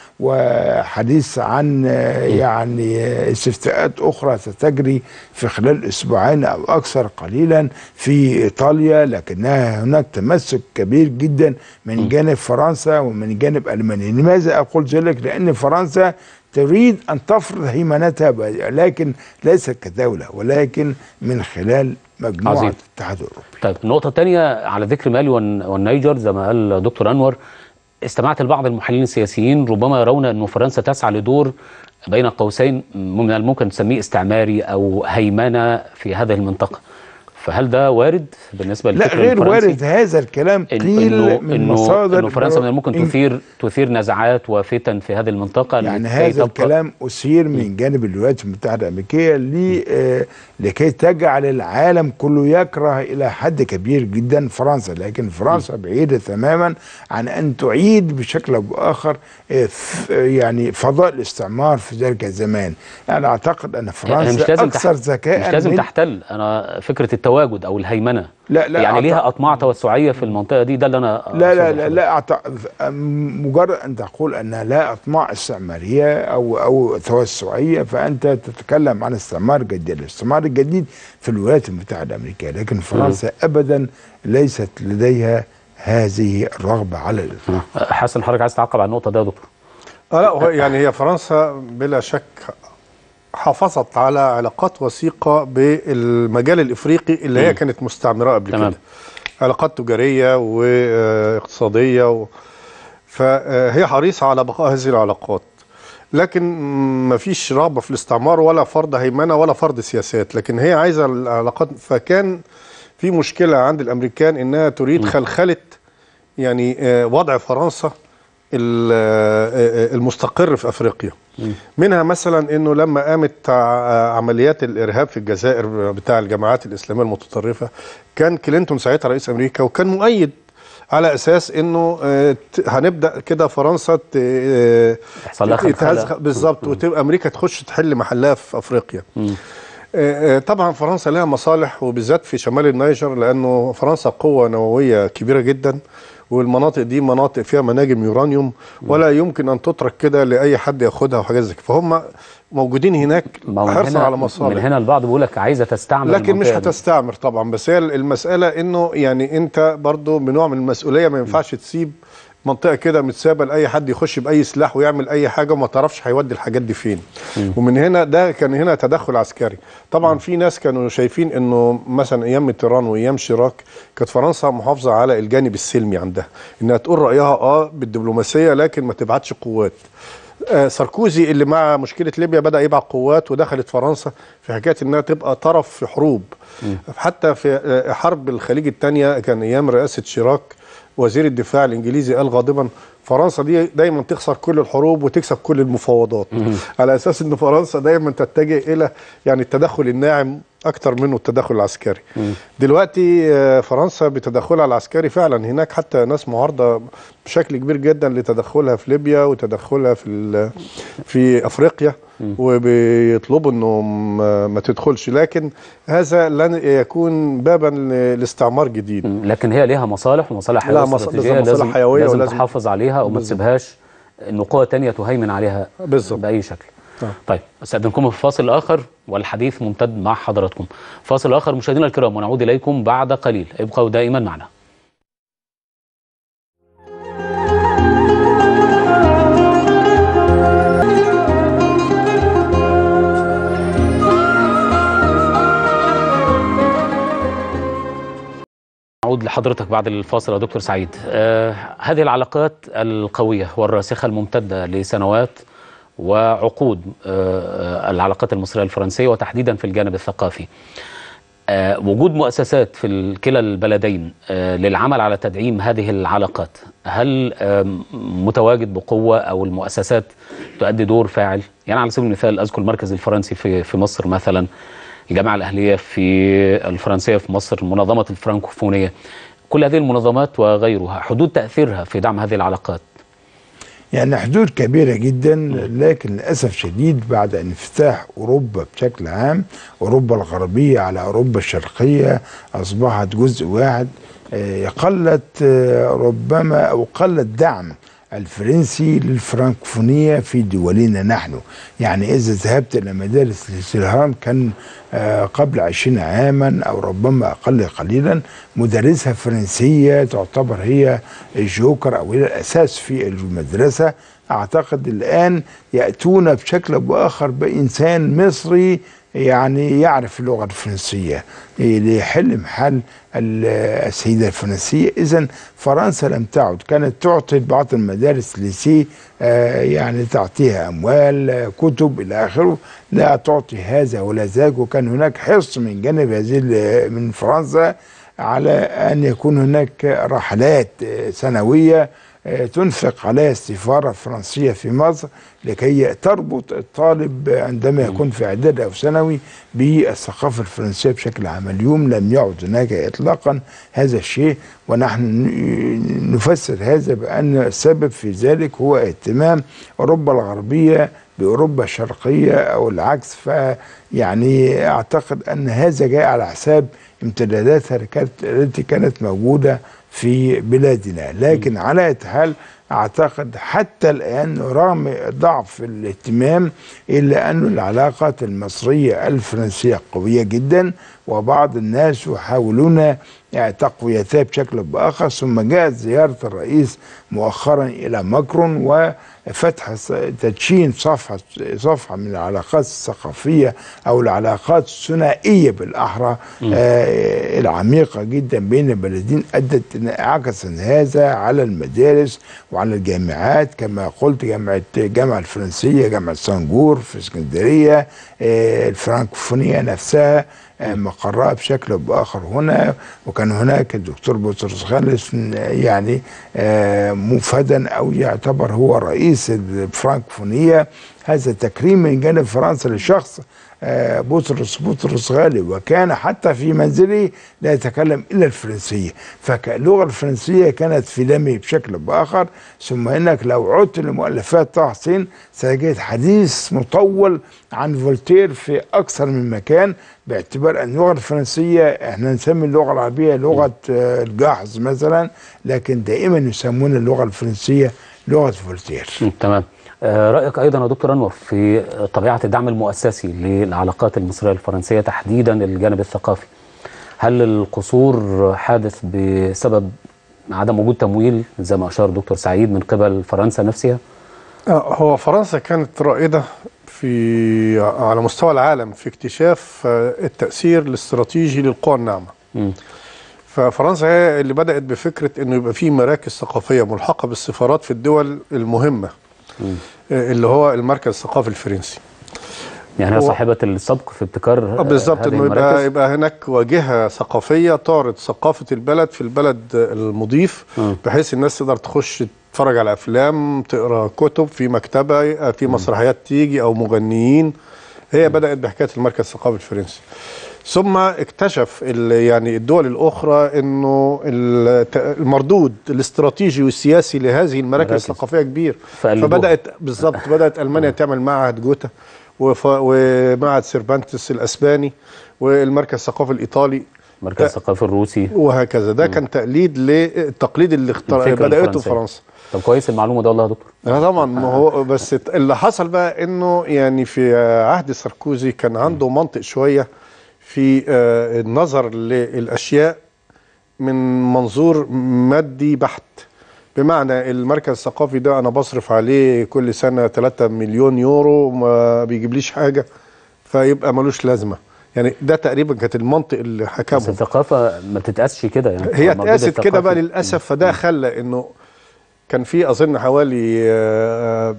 وحديث عن آه، يعني آه، استفتاءات اخرى ستجري في خلال اسبوعين او اكثر قليلا في ايطاليا لكنها هناك تمسك كبير جدا من جانب فرنسا ومن جانب المانيا لماذا اقول ذلك لان فرنسا تريد ان تفرض هيمنتها ب- لكن ليست كدوله ولكن من خلال مجموعه عظيم. الاتحاد الاوروبي طيب النقطة الثانية على ذكر مالي والن- والنيجر زي ما قال دكتور أنور استمعت لبعض المحللين السياسيين ربما يرون أن فرنسا تسعى لدور بين قوسين من الممكن نسميه استعماري أو هيمنة في هذه المنطقة فهل ده وارد بالنسبة لا للفكر غير الفرنسي؟ وارد هذا الكلام إن- قيل إنه من إنه مصادر إنه فرنسا من الممكن إن- تثير تثير نزاعات وفتن في هذه المنطقة يعني لكي هذا تبقى- الكلام أثير من جانب الولايات المتحدة الأمريكية لي آه لكي تجعل العالم كله يكره إلى حد كبير جدا فرنسا لكن فرنسا بعيدة تماما عن أن تعيد بشكل أو بآخر آه ف- يعني فضاء الاستعمار في ذلك الزمان أنا أعتقد أن يعني فرنسا مش لازم أكثر تح- ذكاء مش لازم من- تحتل انا فكره التواجد او الهيمنه لا لا يعني أعتقد- ليها اطماع توسعيه في المنطقه دي ده اللي انا لا لا أقصده لا حضرتك. لا أعتقد مجرد ان تقول انها لا اطماع استعماريه او او توسعيه فانت تتكلم عن استعمار جديد، الاستعمار الجديد في الولايات المتحده الامريكيه، لكن فرنسا ابدا ليست لديها هذه الرغبه على الاطلاق. حسن حضرتك عايز تعقب على النقطه دي يا دكتور آه لا هو يعني هي فرنسا بلا شك حافظت على علاقات وثيقة بالمجال الإفريقي اللي هي كانت مستعمرة قبل تمام. كده علاقات تجارية واقتصادية و... فهي حريصة على بقاء هذه العلاقات لكن ما فيش رغبة في الاستعمار ولا فرض هيمنة ولا فرض سياسات لكن هي عايزة العلاقات فكان في مشكلة عند الأمريكان إنها تريد خلخلة يعني آه، وضع فرنسا ال- آه، آه، المستقر في افريقيا منها مثلا انه لما قامت ع- عمليات الارهاب في الجزائر بتاع الجماعات الاسلاميه المتطرفه كان كلينتون ساعتها رئيس امريكا وكان مؤيد على اساس انه آه، ت- هنبدا كده فرنسا ت- آه، يحصل لها خلخلة. تتهز- بالظبط وتبقى امريكا تخش تحل محلها في افريقيا آه، آه، طبعا فرنسا لها مصالح وبالذات في شمال النيجر لانه فرنسا قوه نوويه كبيره جدا والمناطق دي مناطق فيها مناجم يورانيوم ولا يمكن ان تترك كده لاي حد ياخدها وحاجات زي كده فهم موجودين هناك ما هو من حرصا هنا على من مصالح هنا البعض بيقول لك عايزه تستعمل لكن مش المنطقة دي. هتستعمر طبعا بس هي المساله انه يعني انت برضو بنوع من المسؤوليه ما ينفعش تسيب منطقه كده متسابه لاي حد يخش باي سلاح ويعمل اي حاجه وما تعرفش هيودي الحاجات دي فين ومن هنا ده كان هنا تدخل عسكري طبعا في ناس كانوا شايفين انه مثلا ايام ميتران وايام شيراك كانت فرنسا محافظه على الجانب السلمي عندها انها تقول رايها اه بالدبلوماسيه لكن ما تبعتش قوات آه، ساركوزي اللي مع مشكله ليبيا بدا يبعت قوات ودخلت فرنسا في حكايه انها تبقى طرف في حروب حتى في آه، حرب الخليج الثانيه كان ايام رئاسه شيراك وزير الدفاع الانجليزي قال غاضبا فرنسا دي دايما تخسر كل الحروب وتكسب كل المفاوضات على اساس ان فرنسا دايما تتجه الى يعني التدخل الناعم اكتر منه التدخل العسكري دلوقتي آه، فرنسا بتدخلها العسكري فعلا هناك حتى ناس معارضه بشكل كبير جدا لتدخلها في ليبيا وتدخلها في ال- في افريقيا وبيطلبوا انه ما ما تدخلش لكن هذا لن يكون بابا لاستعمار جديد مم. لكن هي ليها مصالح ومصالح لا، حيوية مص- استراتيجية بالظبط، مصالح لازم حيوية لازم ولازم- تحافظ عليها وما بالظبط. تسيبهاش انه قوة تانية تهيمن عليها بالظبط. بأي شكل آه. طيب استأذنكم في فاصل آخر والحديث ممتد مع حضراتكم فاصل آخر مشاهدينا الكرام ونعود إليكم بعد قليل ابقوا دائما معنا أعود لحضرتك بعد الفاصل يا دكتور سعيد آه هذه العلاقات القوية والراسخة الممتدة لسنوات وعقود آه العلاقات المصرية الفرنسية وتحديدا في الجانب الثقافي آه وجود مؤسسات في كلا البلدين آه للعمل على تدعيم هذه العلاقات هل آه متواجد بقوة أو المؤسسات تؤدي دور فاعل يعني على سبيل المثال أذكر المركز الفرنسي في, في مصر مثلا الجامعة الأهلية في الفرنسية في مصر منظمة الفرنكوفونية كل هذه المنظمات وغيرها حدود تأثيرها في دعم هذه العلاقات يعني حدود كبيرة جدا لكن للأسف شديد بعد انفتاح أوروبا بشكل عام أوروبا الغربية على أوروبا الشرقية أصبحت جزء واحد قلت ربما أو قل الدعم الفرنسي للفرنكفونية في دولنا نحن يعني إذا ذهبت إلى مدارس الهرم كان قبل عشرين عاما أو ربما أقل قليلا مدرسة فرنسية تعتبر هي الجوكر أو هي الأساس في المدرسة أعتقد الآن يأتون بشكل أو بآخر بإنسان مصري يعني يعرف اللغة الفرنسية ليحل محل السيدة الفرنسية إذا فرنسا لم تعد كانت تعطي بعض المدارس ليسي آه يعني تعطيها أموال كتب إلى آخره لا تعطي هذا ولا ذاك وكان هناك حرص من جانب هذه من فرنسا على أن يكون هناك رحلات سنوية تنفق عليها السفارة الفرنسية في مصر لكي تربط الطالب عندما يكون في إعداد أو ثانوي بالثقافة الفرنسية بشكل عام اليوم لم يعد هناك إطلاقا هذا الشيء ونحن نفسر هذا بأن السبب في ذلك هو اهتمام أوروبا الغربية بأوروبا الشرقية أو العكس فيعني أعتقد أن هذا جاء على حساب امتداداتها التي كانت موجودة في بلادنا لكن على حال اعتقد حتى الان رغم ضعف الاهتمام الا ان العلاقات المصريه الفرنسيه قويه جدا وبعض الناس يحاولون يعني تقويتها بشكل باخر ثم جاءت زياره الرئيس مؤخرا الى ماكرون وفتح تدشين صفحه صفحه من العلاقات الثقافيه او العلاقات الثنائيه بالاحرى آه العميقه جدا بين البلدين ادت عكسا هذا على المدارس وعلى الجامعات كما قلت جامعه الجامعه الفرنسيه جامعه سانجور في اسكندريه آه الفرنكوفونيه نفسها مقرها بشكل او باخر هنا وكان هناك الدكتور بطرس خالص يعني مفادا او يعتبر هو رئيس الفرنكفونيه هذا تكريم من جانب فرنسا لشخص بطرس بطرس غالي وكان حتى في منزله لا يتكلم الا الفرنسيه فاللغه الفرنسيه كانت في دمه بشكل باخر ثم انك لو عدت لمؤلفات طه حسين ستجد حديث مطول عن فولتير في اكثر من مكان باعتبار ان اللغه الفرنسيه احنا نسمي اللغه العربيه لغه الجاحظ مثلا لكن دائما يسمون اللغه الفرنسيه لغه فولتير تمام رأيك أيضا يا دكتور أنور في طبيعة الدعم المؤسسي للعلاقات المصرية الفرنسية تحديدا الجانب الثقافي هل القصور حادث بسبب عدم وجود تمويل زي ما أشار دكتور سعيد من قبل فرنسا نفسها؟ هو فرنسا كانت رائدة في على مستوى العالم في اكتشاف التأثير الاستراتيجي للقوى الناعمة م. ففرنسا هي اللي بدأت بفكرة أنه يبقى في مراكز ثقافية ملحقة بالسفارات في الدول المهمة م. اللي هو المركز الثقافي الفرنسي يعني هي صاحبة السبق في ابتكار بالظبط انه يبقى يبقى هناك واجهة ثقافية تعرض ثقافة البلد في البلد المضيف م. بحيث الناس تقدر تخش تتفرج على افلام تقرا كتب في مكتبة في مسرحيات تيجي او مغنيين هي م. بدأت بحكاية المركز الثقافي الفرنسي ثم اكتشف يعني الدول الاخرى انه المردود الاستراتيجي والسياسي لهذه المراكز الثقافيه كبير فبدات بالظبط بدات المانيا تعمل معهد جوتا ومعهد سيربانتس الاسباني والمركز الثقافي الايطالي المركز الثقافي الروسي وهكذا ده كان تقليد للتقليد اللي اختار بداته فرنسا طب كويس المعلومه ده والله يا دكتور اه طبعا ما هو بس اللي حصل بقى انه يعني في عهد ساركوزي كان عنده منطق شويه في النظر للاشياء من منظور مادي بحت بمعنى المركز الثقافي ده انا بصرف عليه كل سنه 3 مليون يورو ما بيجيبليش حاجه فيبقى ملوش لازمه يعني ده تقريبا كانت المنطق اللي بس حكمهم الثقافه ما بتتقاسش كده يعني هي المردود اتقاست كده بقى الثقافي. للاسف فده خلى انه كان في اظن حوالي آه،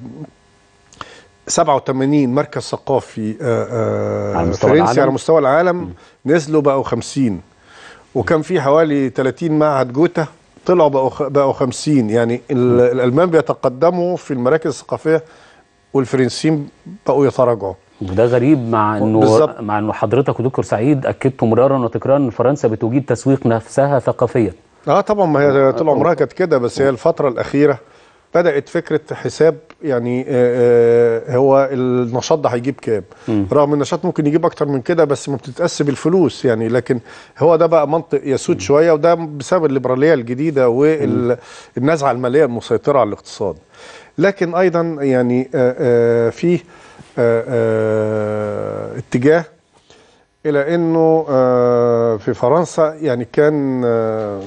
87 مركز ثقافي آه، آه، على مستوى فرنسي العالم؟ على مستوى العالم نزلوا بقوا 50 وكان في حوالي 30 معهد جوتا طلعوا بقوا خ- بقوا 50 يعني ال- الالمان بيتقدموا في المراكز الثقافيه والفرنسيين بقوا يتراجعوا وده غريب مع انه بالظبط. مع انه حضرتك ودكتور سعيد اكدتوا مرارا وتكرارا ان فرنسا بتجيد تسويق نفسها ثقافيا اه طبعا ما هي طول عمرها كانت كده بس هي الفترة الأخيرة بدأت فكرة حساب يعني آه آه، هو النشاط ده هيجيب كام رغم النشاط ممكن يجيب أكتر من كده بس ما بتتقاس بالفلوس يعني لكن هو ده بقى منطق يسود شوية وده بسبب الليبرالية الجديدة والنزعة المالية المسيطرة على الاقتصاد لكن أيضا يعني آه آه في آه آه اتجاه الى انه آه، في فرنسا يعني كان آه،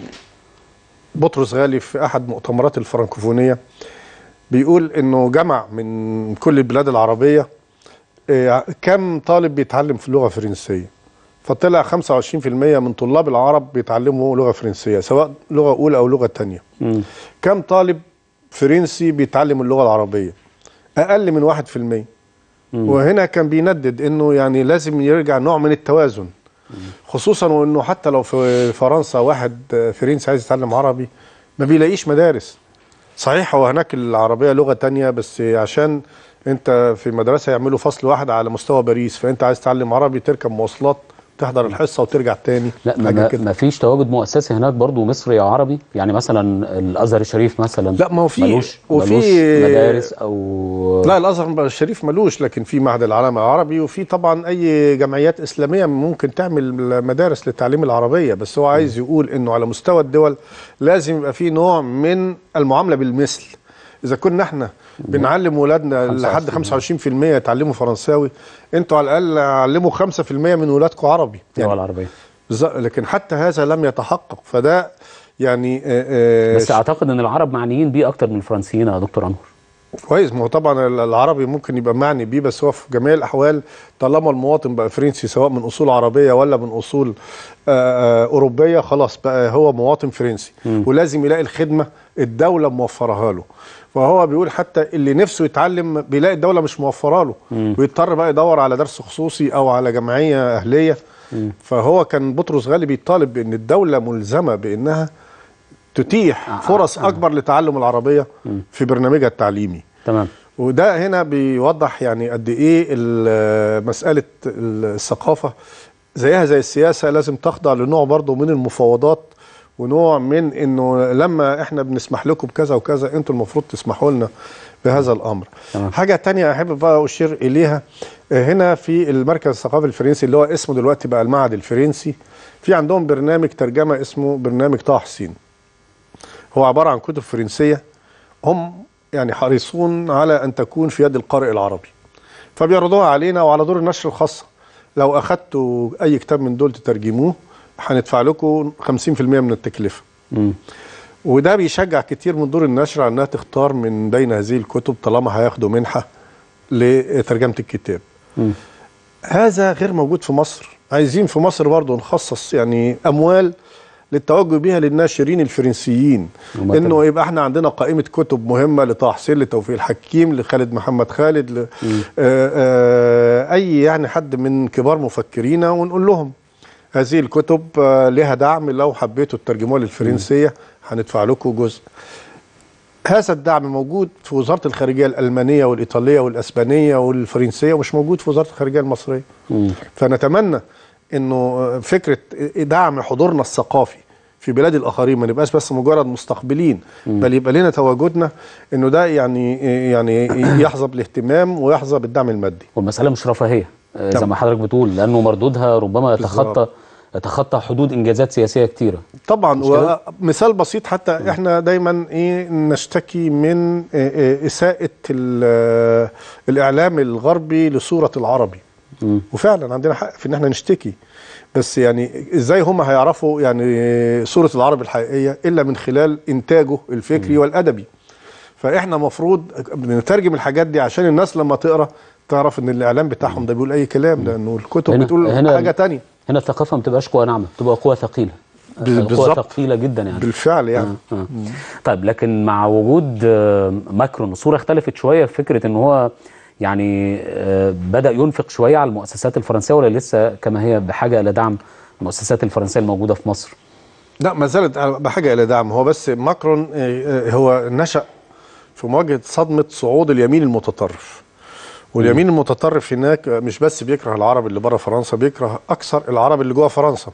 بطرس غالي في احد مؤتمرات الفرنكوفونيه بيقول انه جمع من كل البلاد العربيه آه، كم طالب بيتعلم في اللغه الفرنسيه فطلع 25% من طلاب العرب بيتعلموا لغه فرنسيه سواء لغه اولى او لغه ثانيه كم طالب فرنسي بيتعلم اللغه العربيه اقل من 1% وهنا كان بيندد انه يعني لازم يرجع نوع من التوازن خصوصا وانه حتى لو في فرنسا واحد فرنسي عايز يتعلم عربي ما بيلاقيش مدارس صحيح هو هناك العربيه لغه تانية بس عشان انت في مدرسه يعملوا فصل واحد على مستوى باريس فانت عايز تتعلم عربي تركب مواصلات تحضر الحصه وترجع تاني لا ما, حاجه ما, كده ما فيش تواجد مؤسسي هناك برضو مصري او عربي يعني مثلا الازهر الشريف مثلا لا، ما هو في- ملوش وفي- ملوش مدارس او لا الازهر الشريف ملوش لكن في معهد العالم العربي وفي طبعا اي جمعيات اسلاميه ممكن تعمل مدارس للتعليم العربيه بس هو عايز يقول انه على مستوى الدول لازم يبقى في نوع من المعامله بالمثل اذا كنا احنا بنعلم ولادنا لحد 25% يتعلموا فرنساوي انتوا على الاقل علموا 5% من ولادكم عربي اللغه العربيه بالظبط، لكن حتى هذا لم يتحقق فده يعني آه، آه، بس اعتقد ان العرب معنيين بيه اكتر من الفرنسيين يا دكتور انور كويس ما هو طبعا العربي ممكن يبقى معني بيه بس هو في جميع الاحوال طالما المواطن بقى فرنسي سواء من اصول عربيه ولا من اصول آه، آه، اوروبيه خلاص بقى هو مواطن فرنسي ولازم يلاقي الخدمه الدوله موفرها له فهو بيقول حتى اللي نفسه يتعلم بيلاقي الدوله مش موفره له ويضطر بقى يدور على درس خصوصي او على جمعيه اهليه فهو كان بطرس غالي بيطالب بان الدوله ملزمه بانها تتيح فرص اكبر لتعلم العربيه في برنامجها التعليمي تمام وده هنا بيوضح يعني قد ايه ال- مساله الثقافه زيها زي السياسه لازم تخضع لنوع برضه من المفاوضات ونوع من انه لما احنا بنسمح لكم بكذا وكذا انتوا المفروض تسمحوا لنا بهذا الامر. تمام. حاجه تانية احب بقى اشير اليها آه، هنا في المركز الثقافي الفرنسي اللي هو اسمه دلوقتي بقى المعهد الفرنسي في عندهم برنامج ترجمه اسمه برنامج طه حسين. هو عباره عن كتب فرنسيه هم يعني حريصون على ان تكون في يد القارئ العربي. فبيعرضوها علينا وعلى دور النشر الخاصه. لو اخدتوا اي كتاب من دول تترجموه هندفع لكم 50% من التكلفه. مم. وده بيشجع كتير من دور النشر على انها تختار من بين هذه الكتب طالما هياخدوا منحه لترجمه الكتاب. مم. هذا غير موجود في مصر، عايزين في مصر برضه نخصص يعني اموال للتوجه بيها للناشرين الفرنسيين وما انه يبقى احنا عندنا قائمه كتب مهمه لطه حسين لتوفيق الحكيم لخالد محمد خالد ل... آه آه اي يعني حد من كبار مفكرينا ونقول لهم هذه الكتب آه لها دعم لو حبيتوا تترجموها للفرنسيه هندفع لكم جزء هذا الدعم موجود في وزاره الخارجيه الالمانيه والايطاليه والاسبانيه والفرنسيه ومش موجود في وزاره الخارجيه المصريه مم. فنتمنى انه فكره دعم حضورنا الثقافي في بلاد الاخرين ما نبقاش بس مجرد مستقبلين بل يبقى لنا تواجدنا انه ده يعني يعني يحظى بالاهتمام ويحظى بالدعم المادي والمساله مش رفاهيه آه، زي طبعا. ما حضرتك بتقول لانه مردودها ربما يتخطى بالظبط. يتخطى حدود انجازات سياسيه كتيره طبعا مش كده؟ ومثال بسيط حتى احنا دايما ايه نشتكي من إيه إيه اساءه ال- الاعلام الغربي لصوره العربي مم. وفعلا عندنا حق في ان احنا نشتكي بس يعني ازاي هم هيعرفوا يعني صوره العرب الحقيقيه الا من خلال انتاجه الفكري والادبي فاحنا مفروض نترجم الحاجات دي عشان الناس لما تقرا تعرف ان الاعلام بتاعهم ده بيقول اي كلام لانه الكتب هنا- بتقول هنا- حاجه تانية هنا الثقافه ما بتبقاش قوه ناعمه بتبقى قوه ثقيله ب- قوه بالظبط. ثقيله جدا يعني بالفعل يعني آه. طيب لكن مع وجود آه، ماكرون الصوره اختلفت شويه في فكره ان هو يعني آه، بدا ينفق شويه على المؤسسات الفرنسيه ولا لسه كما هي بحاجه الى دعم المؤسسات الفرنسيه الموجوده في مصر لا ما زالت بحاجه الى دعم هو بس ماكرون آه، آه، هو نشا في مواجهه صدمه صعود اليمين المتطرف واليمين المتطرف هناك مش بس بيكره العرب اللي بره فرنسا بيكره اكثر العرب اللي جوه فرنسا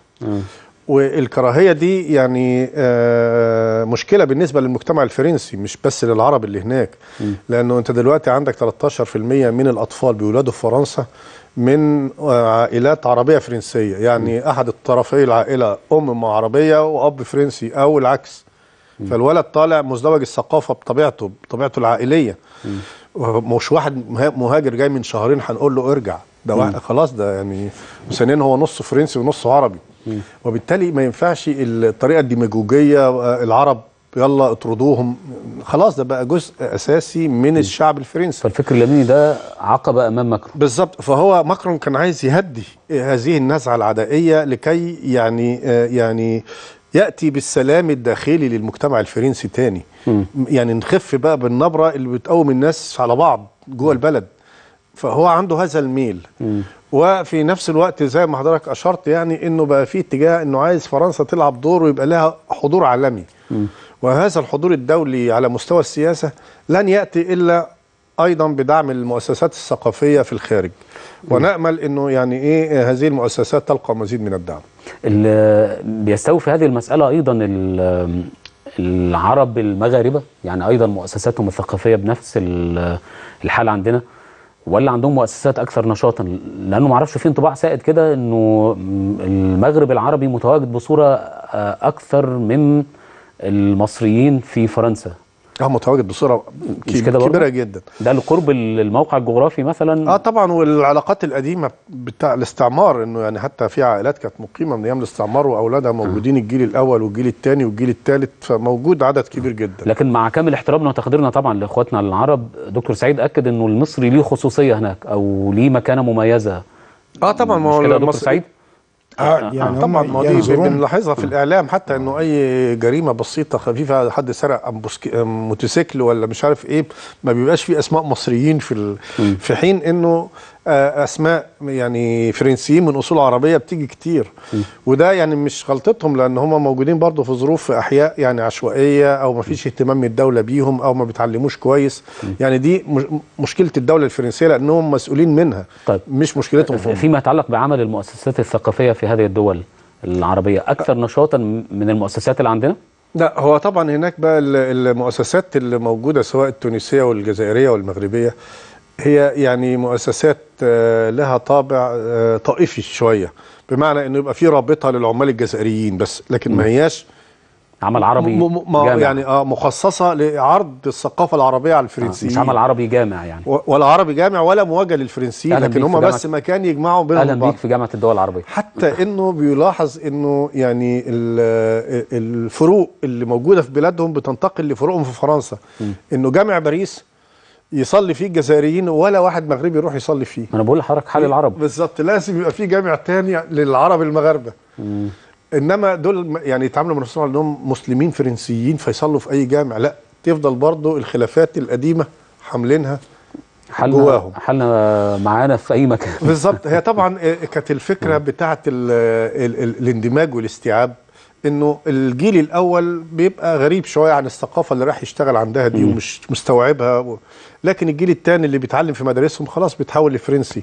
والكراهيه دي يعني آه، مشكله بالنسبه للمجتمع الفرنسي مش بس للعرب اللي هناك لانه انت دلوقتي عندك 13% من الاطفال بيولادوا في فرنسا من آه، عائلات عربيه فرنسيه يعني احد الطرفي العائله ام عربيه واب فرنسي او العكس فالولد طالع مزدوج الثقافه بطبيعته بطبيعته العائليه مش واحد مها- مهاجر جاي من شهرين هنقول له ارجع ده واحد خلاص ده يعني وثانيا هو نص فرنسي ونص عربي وبالتالي ما ينفعش الطريقه الديماجوجيه آه، العرب يلا اطردوهم خلاص ده بقى جزء اساسي من الشعب الفرنسي فالفكر اليميني ده عقبه امام ماكرون بالظبط فهو ماكرون كان عايز يهدي هذه النزعه العدائيه لكي يعني آه، يعني ياتي بالسلام الداخلي للمجتمع الفرنسي تاني يعني نخف بقى بالنبره اللي بتقوم الناس على بعض جوه البلد فهو عنده هذا الميل وفي نفس الوقت زي ما حضرتك اشرت يعني انه بقى في اتجاه انه عايز فرنسا تلعب دور ويبقى لها حضور عالمي وهذا الحضور الدولي على مستوى السياسه لن ياتي الا ايضا بدعم المؤسسات الثقافيه في الخارج ونامل انه يعني ايه هذه المؤسسات تلقى مزيد من الدعم ال- بيستوي في هذه المسألة أيضا ال- العرب المغاربة يعني أيضا مؤسساتهم الثقافية بنفس ال- الحال عندنا ولا عندهم مؤسسات أكثر نشاطا لأنه معرفش في انطباع سائد كده أنه المغرب العربي متواجد بصورة آه، أكثر من المصريين في فرنسا اه متواجد بصوره مش كده برضه؟ كبيره جدا ده لقرب الموقع الجغرافي مثلا اه طبعا والعلاقات القديمه بتاع الاستعمار انه يعني حتى في عائلات كانت مقيمه من ايام الاستعمار واولادها موجودين الجيل الاول والجيل الثاني والجيل الثالث فموجود عدد كبير جدا لكن مع كامل احترامنا وتقديرنا طبعا لاخواتنا العرب دكتور سعيد اكد انه المصري ليه خصوصيه هناك او ليه مكانه مميزه اه طبعا ما مش هو كده يا دكتور المصري- سعيد؟ اه يعني طبعا هم ما دي ينظرون بنلاحظها في الاعلام حتى انه اي جريمه بسيطه خفيفه حد سرق أمبوسك- موتوسيكل ولا مش عارف ايه ما بيبقاش في اسماء مصريين في ال... في حين انه آه، اسماء يعني فرنسيين من اصول عربيه بتيجي كتير وده يعني مش غلطتهم لان هم موجودين برضه في ظروف في احياء يعني عشوائيه او ما فيش اهتمام من الدوله بيهم او ما بيتعلموش كويس يعني دي مش- مشكله الدوله الفرنسيه لانهم مسؤولين منها طيب. مش مشكلتهم هم. فيما يتعلق بعمل المؤسسات الثقافيه في هذه الدول العربيه اكثر نشاطا من المؤسسات اللي عندنا لا هو طبعا هناك بقى ال- المؤسسات اللي موجوده سواء التونسيه والجزائريه والمغربيه هي يعني مؤسسات آه، لها طابع آه، طائفي شويه بمعنى انه يبقى في رابطه للعمال الجزائريين بس لكن ما هياش عمل عربي م- م- ما- جامع يعني اه مخصصه لعرض الثقافه العربيه على آه، الفرنسيين مش عمل عربي جامع يعني و- ولا عربي جامع ولا موجه للفرنسيين أهلاً لكن بيك هم في بس جامعة- مكان يجمعهم بينهم اهلا وبعض بيك في جامعه الدول العربيه حتى انه بيلاحظ انه يعني ال- الفروق اللي موجوده في بلادهم بتنتقل لفروقهم في فرنسا انه جامع باريس يصلي فيه الجزائريين ولا واحد مغربي يروح يصلي فيه ما انا بقول لحضرتك حال العرب بالظبط لازم يبقى في جامع تاني للعرب المغاربه انما دول م- يعني يتعاملوا من نفسهم على انهم مسلمين فرنسيين فيصلوا في اي جامع لا تفضل برضه الخلافات القديمه حاملينها حالنا جواهم. حالنا معانا في اي مكان بالظبط هي طبعا آه، كانت الفكره بتاعه ال ال ال الاندماج والاستيعاب انه الجيل الاول بيبقى غريب شويه عن الثقافه اللي راح يشتغل عندها دي ومش مستوعبها و... لكن الجيل الثاني اللي بيتعلم في مدارسهم خلاص بيتحول لفرنسي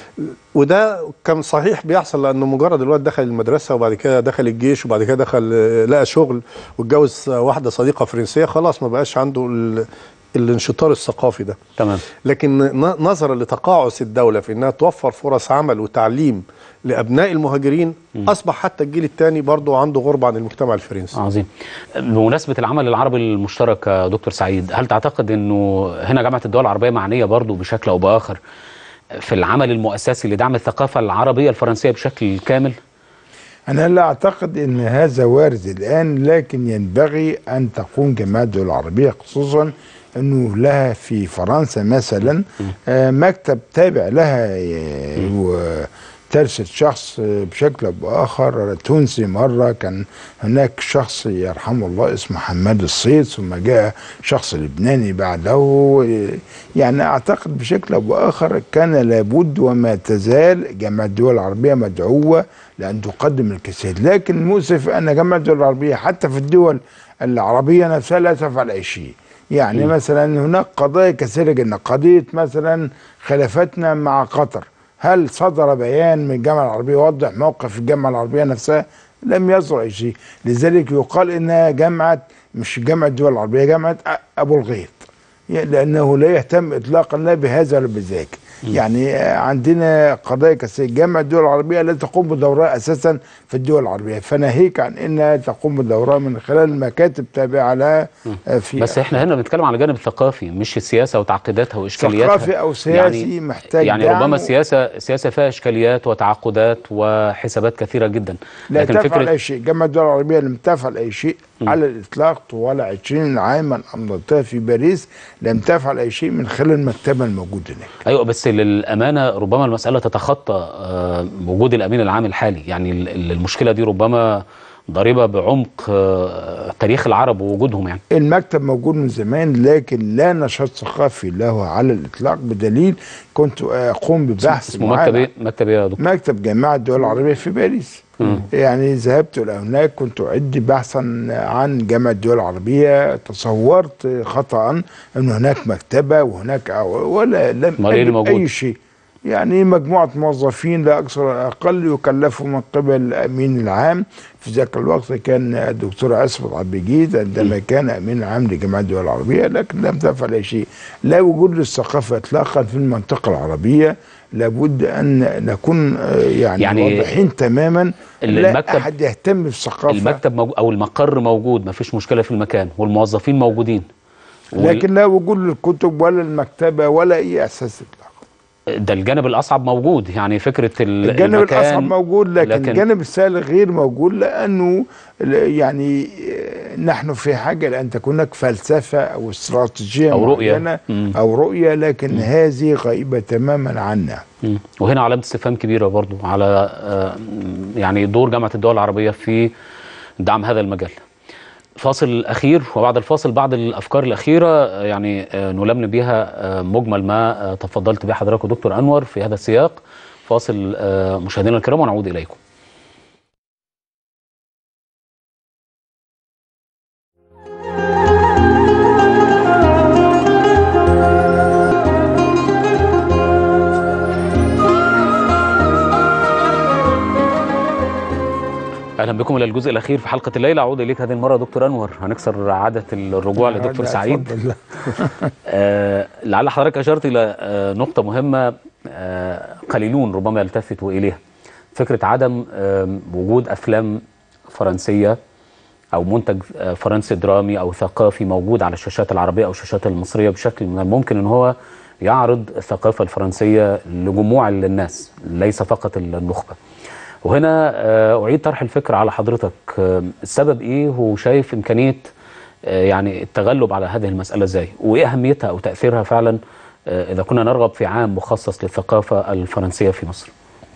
وده كان صحيح بيحصل لانه مجرد الواد دخل المدرسه وبعد كده دخل الجيش وبعد كده دخل آه، لقى شغل واتجوز آه، واحده صديقه فرنسيه خلاص ما بقاش عنده ال... الانشطار الثقافي ده تمام لكن ن- نظرا لتقاعس الدولة في أنها توفر فرص عمل وتعليم لأبناء المهاجرين أصبح حتى الجيل الثاني برضه عنده غربة عن المجتمع الفرنسي عظيم بمناسبة العمل العربي المشترك يا دكتور سعيد هل تعتقد انه هنا جامعة الدول العربية معنية برضو بشكل او باخر في العمل المؤسسي لدعم الثقافة العربية الفرنسية بشكل كامل أنا لا أعتقد أن هذا وارد الآن لكن ينبغي أن تقوم جماعة الدول العربية خصوصا انه لها في فرنسا مثلا آه، مكتب تابع لها آه، وترسل شخص آه، بشكل او باخر تونسي مره كان هناك شخص يرحمه الله اسمه حماد الصيد ثم جاء شخص لبناني بعده آه، يعني اعتقد بشكل او باخر كان لابد وما تزال جامعه الدول العربيه مدعوه لان تقدم الكثير لكن المؤسف ان جامعه الدول العربيه حتى في الدول العربيه نفسها لا تفعل اي شيء يعني م. مثلا هناك قضايا كثيره جدا قضيه مثلا خلافاتنا مع قطر هل صدر بيان من الجامعه العربيه يوضح موقف الجامعه العربيه نفسها لم يصدر اي شيء لذلك يقال انها جامعه مش جامعه الدول العربيه جامعه ابو الغيط لانه لا يهتم اطلاقا لا بهذا ولا بذاك يعني عندنا قضايا كثيره جامعه الدول العربيه لا تقوم بدورها اساسا في الدول العربيه فناهيك عن انها تقوم بدورها من خلال المكاتب تابعه لها في بس احنا هنا بنتكلم على الجانب الثقافي مش السياسه وتعقيداتها واشكالياتها ثقافي او سياسي يعني محتاج يعني دعم ربما السياسه السياسه فيها اشكاليات وتعقدات وحسابات كثيره جدا لا لكن تفعل فكره اي شيء جامعه الدول العربيه لم تفعل اي شيء على الاطلاق طوال 20 عاما امضتها في باريس لم تفعل اي شيء من خلال المكتبه الموجوده هناك ايوه بس للامانه ربما المساله تتخطى آه، وجود الامين العام الحالي يعني ال- ال- المشكله دي ربما ضريبه بعمق آه، تاريخ العرب ووجودهم يعني المكتب موجود من زمان لكن لا نشاط ثقافي له على الاطلاق بدليل كنت اقوم ببحث اسمه معين مكتب ايه مكتب ايه يا دكتور مكتب جامعة الدول العربية في باريس يعني ذهبت إلى هناك كنت أعد بحثا عن جامعة الدول العربية تصورت خطأ أن هناك مكتبة وهناك ولا لم أمال إيه اللي أجد موجود؟ أي شيء يعني مجموعة موظفين لا أكثر ولا أقل يكلفوا من قبل الأمين العام في ذاك الوقت كان الدكتور عصمت عبد الجيد عندما كان أمين العام لجامعة الدول العربية لكن لم تفعل أي شيء لا وجود للثقافة إطلاقا في المنطقة العربية لابد أن نكون آه، يعني, يعني يعني واضحين تماما ال- لا المكتب- أحد يهتم بالثقافة المكتب موجود او المقر موجود ما فيش مشكله في المكان والموظفين موجودين وال- لكن لا وجود للكتب ولا المكتبة ولا أي أساس إطلاقا ده الجانب الاصعب موجود يعني فكره ال- الجانب المكان الاصعب موجود لكن, لكن- الجانب السهل غير موجود لانه ل- يعني آه، نحن في حاجه لان تكون هناك فلسفه او استراتيجيه أو رؤية. معينة مم. او رؤيه لكن هذه غائبه تماما عنا مم. وهنا علامه استفهام كبيره برضو على آه، يعني دور جامعه الدول العربيه في دعم هذا المجال فاصل اخير وبعد الفاصل بعض الافكار الاخيره آه، يعني آه، نلمن بها آه، مجمل ما آه، تفضلت به حضرتك دكتور انور في هذا السياق فاصل آه، مشاهدينا الكرام ونعود اليكم اهلا بكم الى الجزء الاخير في حلقه الليله اعود اليك هذه المره دكتور انور هنكسر عاده الرجوع لدكتور لا، سعيد اتفضل. آه لعل حضرتك اشرت الى آه نقطه مهمه آه قليلون ربما يلتفتوا اليها فكره عدم آه وجود افلام فرنسيه او منتج آه فرنسي درامي او ثقافي موجود على الشاشات العربيه او الشاشات المصريه بشكل من الممكن ان هو يعرض الثقافه الفرنسيه لجموع الناس ليس فقط النخبه وهنا آه، أعيد طرح الفكرة على حضرتك آه، السبب إيه وشايف إمكانية آه، يعني التغلب على هذه المسألة إزاي وإيه أهميتها أو تأثيرها فعلا آه، إذا كنا نرغب في عام مخصص للثقافة الفرنسية في مصر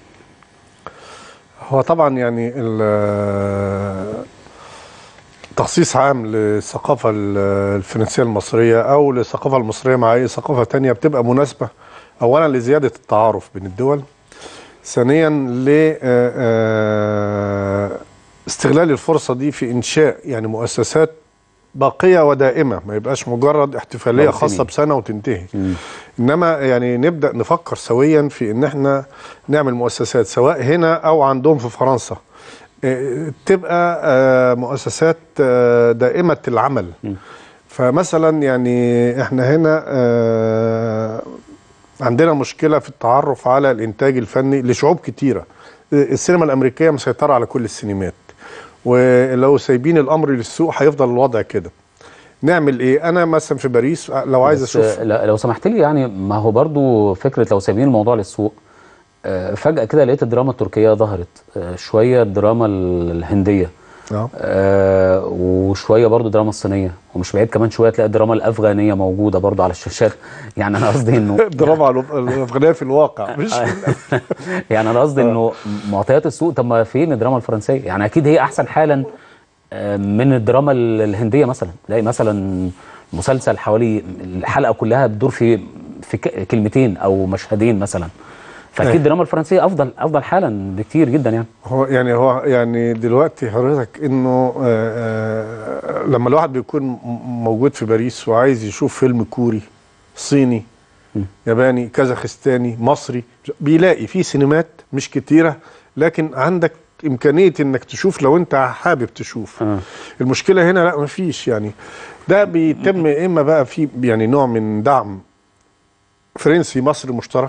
هو طبعا يعني ال- تخصيص عام للثقافة ال- الفرنسية المصرية أو للثقافة المصرية مع أي ثقافة تانية بتبقى مناسبة أولا لزيادة التعارف بين الدول ثانيا ل آه، آه، استغلال الفرصة دي في إنشاء يعني مؤسسات باقية ودائمة ما يبقاش مجرد احتفالية موسمية. خاصة بسنة وتنتهي انما يعني نبدا نفكر سويا في ان احنا نعمل مؤسسات سواء هنا او عندهم في فرنسا إيه، تبقى آه، مؤسسات آه، دائمه العمل فمثلا يعني احنا هنا آه، عندنا مشكله في التعرف على الانتاج الفني لشعوب كتيره السينما الامريكيه مسيطره على كل السينمات ولو سايبين الامر للسوق هيفضل الوضع كده نعمل ايه انا مثلا في باريس لو عايز بس، اشوف آه، ل- لو سمحت لي يعني ما هو برضو فكرة لو سايبين الموضوع للسوق آه، فجأة كده لقيت الدراما التركية ظهرت آه، شوية الدراما ال- الهندية اه آه وشويه برضو دراما الصينيه ومش بعيد كمان شويه تلاقي الدراما الافغانيه موجوده برضو على الشاشات يعني انا قصدي انه الدراما على الافغانيه في الواقع مش يعني انا قصدي انه معطيات السوق طب ما فين الدراما الفرنسيه يعني اكيد هي احسن حالا آه، من الدراما ال- الهنديه مثلا تلاقي مثلا مسلسل حوالي الحلقه كلها بتدور في في ك- كلمتين او مشهدين مثلا فاكيد أيوة. الدراما الفرنسيه افضل افضل حالا بكتير جدا يعني هو يعني هو يعني دلوقتي حضرتك انه آه، آه، لما الواحد بيكون م- موجود في باريس وعايز يشوف فيلم كوري صيني ياباني كازاخستاني مصري بيلاقي في سينمات مش كتيره لكن عندك امكانيه انك تشوف لو انت حابب تشوف آه. المشكله هنا لا مفيش يعني ده بيتم اما بقى في يعني نوع من دعم فرنسي مصري مشترك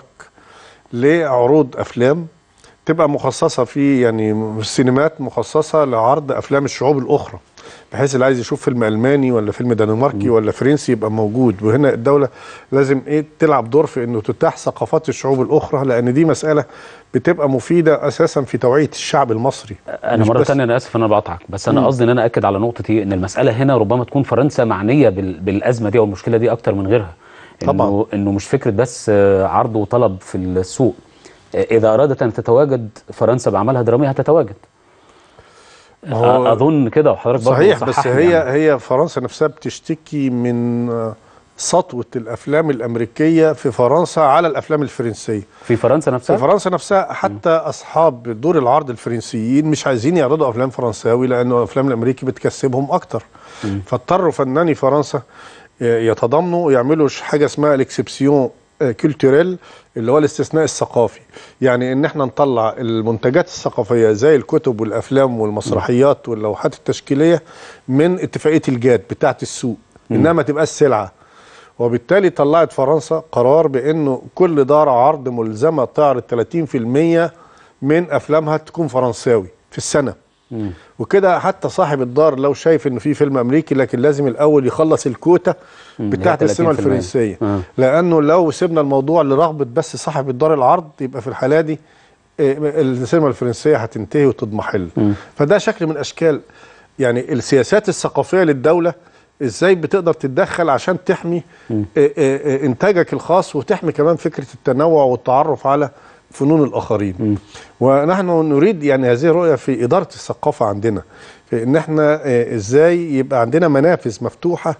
لعروض افلام تبقى مخصصه في يعني سينمات مخصصه لعرض افلام الشعوب الاخرى بحيث اللي عايز يشوف فيلم الماني ولا فيلم دنماركي ولا فرنسي يبقى موجود وهنا الدوله لازم ايه تلعب دور في انه تتاح ثقافات الشعوب الاخرى لان دي مساله بتبقى مفيده اساسا في توعيه الشعب المصري انا مش مره بس- ثانيه انا اسف ان انا بقطعك بس انا قصدي ان انا اكد على نقطه ايه ان المساله هنا ربما تكون فرنسا معنيه بال- بالازمه دي او المشكله دي اكتر من غيرها انه طبعاً. انه مش فكره بس آه، عرض وطلب في السوق آه، اذا ارادت ان تتواجد فرنسا باعمالها الدراميه هتتواجد هو- آه، اظن كده وحضرتك برضه صحيح بس صححني هي يعني. هي فرنسا نفسها بتشتكي من آه، سطوه الافلام الامريكيه في فرنسا على الافلام الفرنسيه في فرنسا في نفسها فرنسا نفسها حتى اصحاب دور العرض الفرنسيين مش عايزين يعرضوا افلام فرنساوي لانه الافلام الامريكي بتكسبهم اكتر فاضطروا فناني فرنسا يتضامنوا ويعملوا ش- حاجه اسمها الاكسبسيون كولتوريل اللي هو الاستثناء الثقافي يعني ان احنا نطلع المنتجات الثقافيه زي الكتب والافلام والمسرحيات واللوحات التشكيليه من اتفاقيه الجاد بتاعه السوق انها ما تبقاش سلعه وبالتالي طلعت فرنسا قرار بانه كل دار عرض ملزمه تعرض 30% من افلامها تكون فرنساوي في السنه وكده حتى صاحب الدار لو شايف انه في فيلم امريكي لكن لازم الاول يخلص الكوتا بتاعت اللي هي السينما 30%. الفرنسيه آه. لانه لو سيبنا الموضوع لرغبه بس صاحب الدار العرض يبقى في الحاله دي إيه، السينما الفرنسيه هتنتهي وتضمحل فده شكل من اشكال يعني السياسات الثقافيه للدوله ازاي بتقدر تتدخل عشان تحمي إيه، إيه، إيه، انتاجك الخاص وتحمي كمان فكره التنوع والتعرف على فنون الاخرين ونحن نريد يعني هذه الرؤيه في اداره الثقافه عندنا في ان احنا آه، ازاي يبقى عندنا منافذ مفتوحه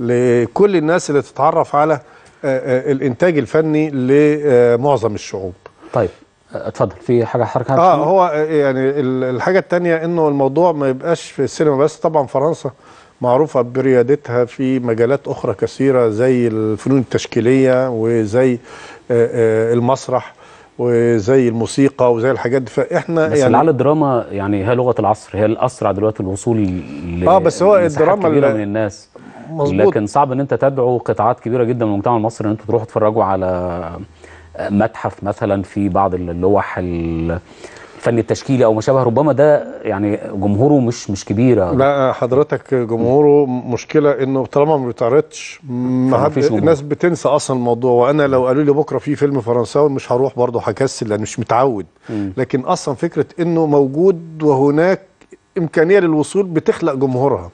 لكل الناس اللي تتعرف على آه، آه، الانتاج الفني لمعظم الشعوب طيب آه، اتفضل في حاجه حضرتك اه هو يعني ال- الحاجه الثانيه انه الموضوع ما يبقاش في السينما بس طبعا فرنسا معروفه بريادتها في مجالات اخرى كثيره زي الفنون التشكيليه وزي آه، آه، المسرح وزي الموسيقى وزي الحاجات دي فاحنا بس يعني لعل الدراما يعني هي لغه العصر هي الاسرع دلوقتي الوصول ل آه، بس هو لمساحات الدراما كبيره اللي- من الناس مظبوط. لكن صعب ان انت تدعو قطاعات كبيره جدا من المجتمع المصري ان انتوا تروحوا تتفرجوا على متحف مثلا في بعض اللوح ال- الفن التشكيلي او ما شابه ربما ده يعني جمهوره مش مش كبيره لا حضرتك جمهوره مشكله انه طالما ما بيتعرضش ما حد فمفيش جمهور. الناس بتنسى اصلا الموضوع وانا لو قالوا لي بكره في فيلم فرنساوي مش هروح برضه هكسل لان مش متعود لكن اصلا فكره انه موجود وهناك امكانيه للوصول بتخلق جمهورها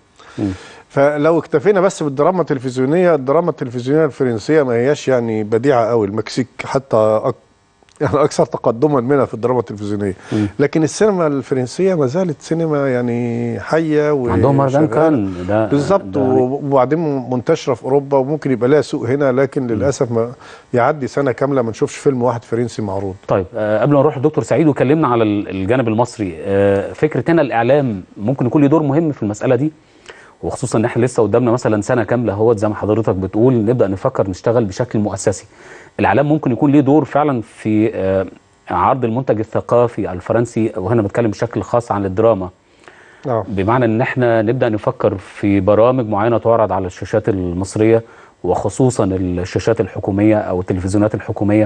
فلو اكتفينا بس بالدراما التلفزيونيه الدراما التلفزيونيه الفرنسيه ما هياش يعني بديعه قوي المكسيك حتى أك يعني اكثر تقدما منها في الدراما التلفزيونيه لكن السينما الفرنسيه ما زالت سينما يعني حيه و عندهم مهرجان كان ده بالظبط ده يعني وبعدين منتشره في اوروبا وممكن يبقى لها سوق هنا لكن للاسف ما يعدي سنه كامله ما نشوفش فيلم واحد فرنسي معروض طيب آه قبل ما نروح للدكتور سعيد وكلمنا على ال- الجانب المصري آه فكره هنا الاعلام ممكن يكون له دور مهم في المساله دي وخصوصا ان احنا لسه قدامنا مثلا سنه كامله اهوت زي ما حضرتك بتقول نبدا نفكر نشتغل بشكل مؤسسي الاعلام ممكن يكون ليه دور فعلا في آه عرض المنتج الثقافي الفرنسي وهنا بتكلم بشكل خاص عن الدراما اه بمعنى ان احنا نبدا نفكر في برامج معينه تعرض على الشاشات المصريه وخصوصا الشاشات الحكوميه او التلفزيونات الحكوميه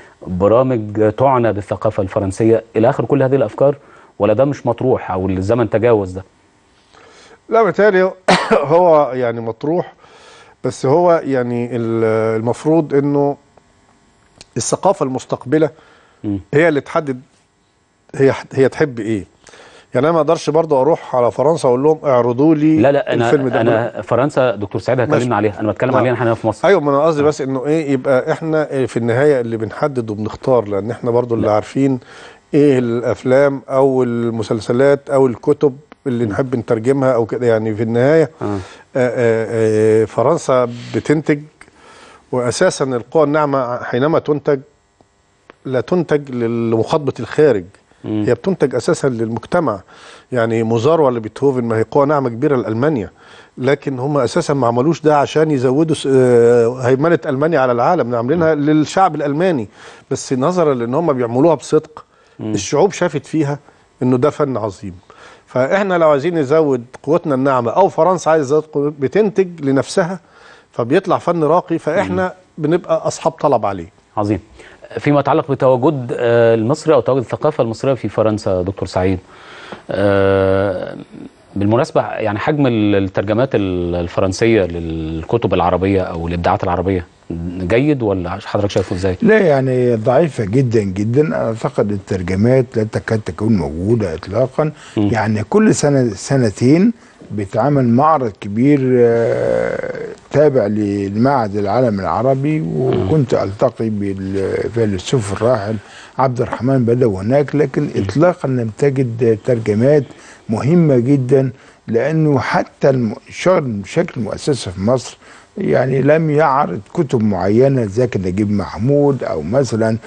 برامج تعنى بالثقافه الفرنسيه الى اخر كل هذه الافكار ولا ده مش مطروح او الزمن تجاوز ده لا بالتالي هو يعني مطروح بس هو يعني ال- المفروض انه الثقافه المستقبله مم. هي اللي تحدد هي هي تحب ايه يعني انا ما اقدرش برضه اروح على فرنسا اقول لهم اعرضوا لي لا لا انا الفيلم ده انا فرنسا دكتور سعيد ماشي. هتكلمنا عليها انا بتكلم آه. عليها احنا هنا في مصر ايوه ما انا قصدي بس انه ايه يبقى احنا في النهايه اللي بنحدد وبنختار لان احنا برضو اللي عارفين ايه الافلام او المسلسلات او الكتب اللي نحب نترجمها او كده يعني في النهايه آه. آه، آه، آه، فرنسا بتنتج واساسا القوى الناعمه حينما تنتج لا تنتج لمخاطبه الخارج مم. هي بتنتج اساسا للمجتمع يعني موزار ولا بيتهوفن ما هي قوه ناعمه كبيره لالمانيا لكن هم اساسا ما عملوش ده عشان يزودوا س- آه، هيمنه المانيا على العالم ده عاملينها للشعب الالماني بس نظرا لان هم بيعملوها بصدق الشعوب شافت فيها انه ده فن عظيم فاحنا لو عايزين نزود قوتنا الناعمه او فرنسا عايزه تزود قوة- بتنتج لنفسها فبيطلع فن راقي فاحنا بنبقى اصحاب طلب عليه عظيم فيما يتعلق بتواجد آه، المصري او تواجد الثقافه المصريه في فرنسا دكتور سعيد آه، بالمناسبه يعني حجم ال- الترجمات ال- الفرنسيه للكتب العربيه او الابداعات العربيه جيد ولا حضرتك شايفه ازاي؟ لا يعني ضعيفة جدا جدا أعتقد الترجمات لا تكاد تكون موجودة إطلاقا يعني كل سنة سنتين بيتعمل معرض كبير آه، تابع لمعهد العالم العربي وكنت ألتقي بالفيلسوف الراحل عبد الرحمن بدوي هناك لكن إطلاقا لم تجد ترجمات مهمة جدا لأنه حتى الم- الشغل بشكل مؤسسة في مصر يعني لم يعرض كتب معينة زكي نجيب محمود أو مثلا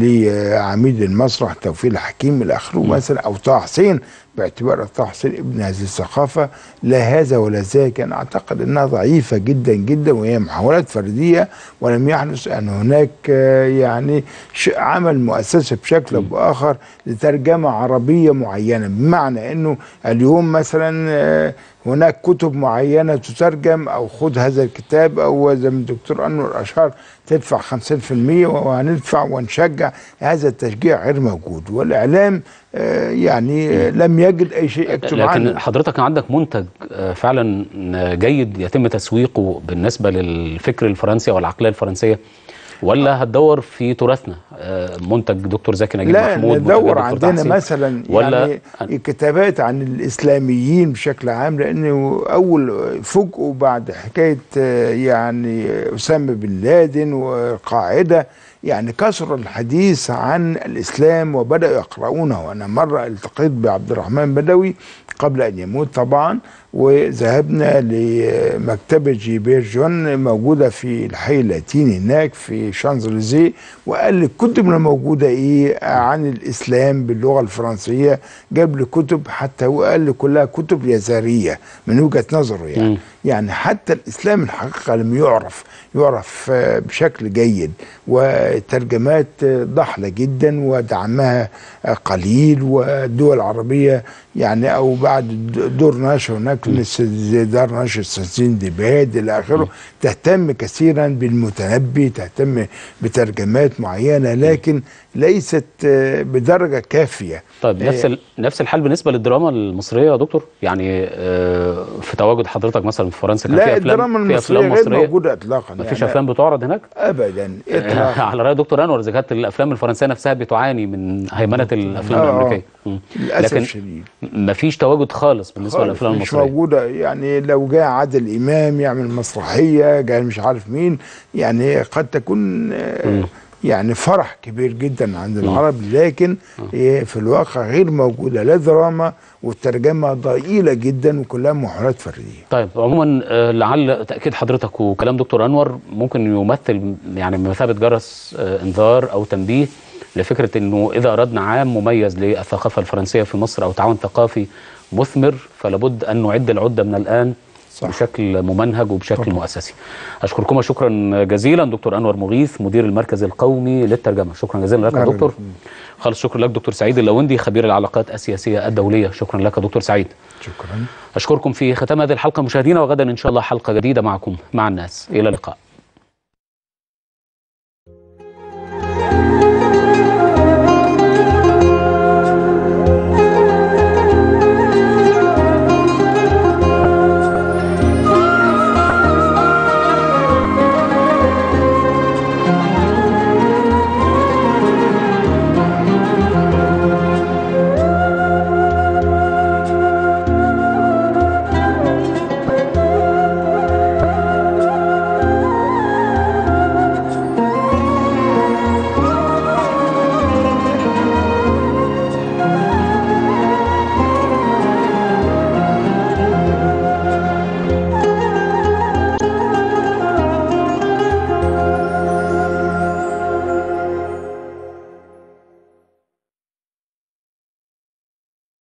لعميد المسرح توفيق الحكيم إلى آخره مثلا أو طه حسين باعتبار طه حسين ابن هذه الثقافة لا هذا ولا ذاك أنا أعتقد أنها ضعيفة جدا جدا وهي محاولات فردية ولم يحدث أن هناك آه، يعني ش- عمل مؤسسة بشكل أو بآخر لترجمة عربية معينة بمعنى أنه اليوم مثلا آه، هناك كتب معينة تترجم أو خذ هذا الكتاب أو زي ما الدكتور أنور أشار تدفع 50% وهندفع ونشجع هذا التشجيع غير موجود والإعلام آه، يعني آه، لم يجد أي شيء يكتب لكن عنه حضرتك عندك منتج آه، فعلا آه، جيد يتم تسويقه بالنسبه للفكر الفرنسي او العقليه الفرنسيه ولا هتدور في تراثنا آه، منتج دكتور زكي نجيب لا محمود ندور منتج دكتور عندنا تحسين؟ مثلا ولا يعني كتابات عن الاسلاميين بشكل عام لانه اول فوجئوا بعد حكايه آه، يعني اسامه بن لادن والقاعده يعني كثر الحديث عن الاسلام وبداوا يقرؤونه انا مره التقيت بعبد الرحمن بدوي قبل ان يموت طبعا وذهبنا لمكتبه جيبير جون موجوده في الحي اللاتيني هناك في شانزليزيه وقال لي الكتب اللي موجوده ايه عن الاسلام باللغه الفرنسيه جاب لي كتب حتى هو قال لي كلها كتب يزاريه من وجهه نظره يعني مم. يعني حتى الاسلام الحقيقه لم يعرف يعرف آه، بشكل جيد وترجمات آه، ضحله جدا ودعمها آه، قليل والدول العربيه يعني او بعد د- دور نشر هناك مثل زي دار نشر سنسين ديباد الى اخره تهتم كثيرا بالمتنبي تهتم بترجمات معينه لكن ليست آه، بدرجه كافيه طيب نفس ال... نفس الحال بالنسبه للدراما المصريه يا دكتور يعني آه، في تواجد حضرتك مثلا في فرنسا كان لا في افلام الدراما في المصريه افلام غير مصريه موجوده اطلاقا مفيش يعني افلام بتعرض هناك ابدا اطلاقا على راي دكتور انور اذا كانت الافلام الفرنسيه نفسها بتعاني من هيمنه الافلام آه، آه. الامريكيه مم. للاسف لكن الشديد مفيش تواجد خالص بالنسبه خالص للافلام مش المصريه موجوده يعني لو جاء عادل امام يعمل مسرحيه جاء مش عارف مين يعني قد تكون آه، يعني فرح كبير جدا عند العرب لكن هي في الواقع غير موجوده لا دراما والترجمه ضئيله جدا وكلها محاولات فرديه طيب عموما آه، لعل تاكيد حضرتك وكلام دكتور انور ممكن يمثل يعني بمثابه جرس آه، انذار او تنبيه لفكره انه اذا اردنا عام مميز للثقافه الفرنسيه في مصر او تعاون ثقافي مثمر فلابد ان نعد العده من الان صح. بشكل ممنهج وبشكل طبعا. مؤسسي اشكركم شكرا جزيلا دكتور انور مغيث مدير المركز القومي للترجمه شكرا جزيلا لك يا دكتور خالص شكرا لك دكتور سعيد اللوندي خبير العلاقات السياسيه الدوليه شكرا لك يا دكتور سعيد شكرا اشكركم في ختام هذه الحلقه مشاهدينا وغدا ان شاء الله حلقه جديده معكم مع الناس الى اللقاء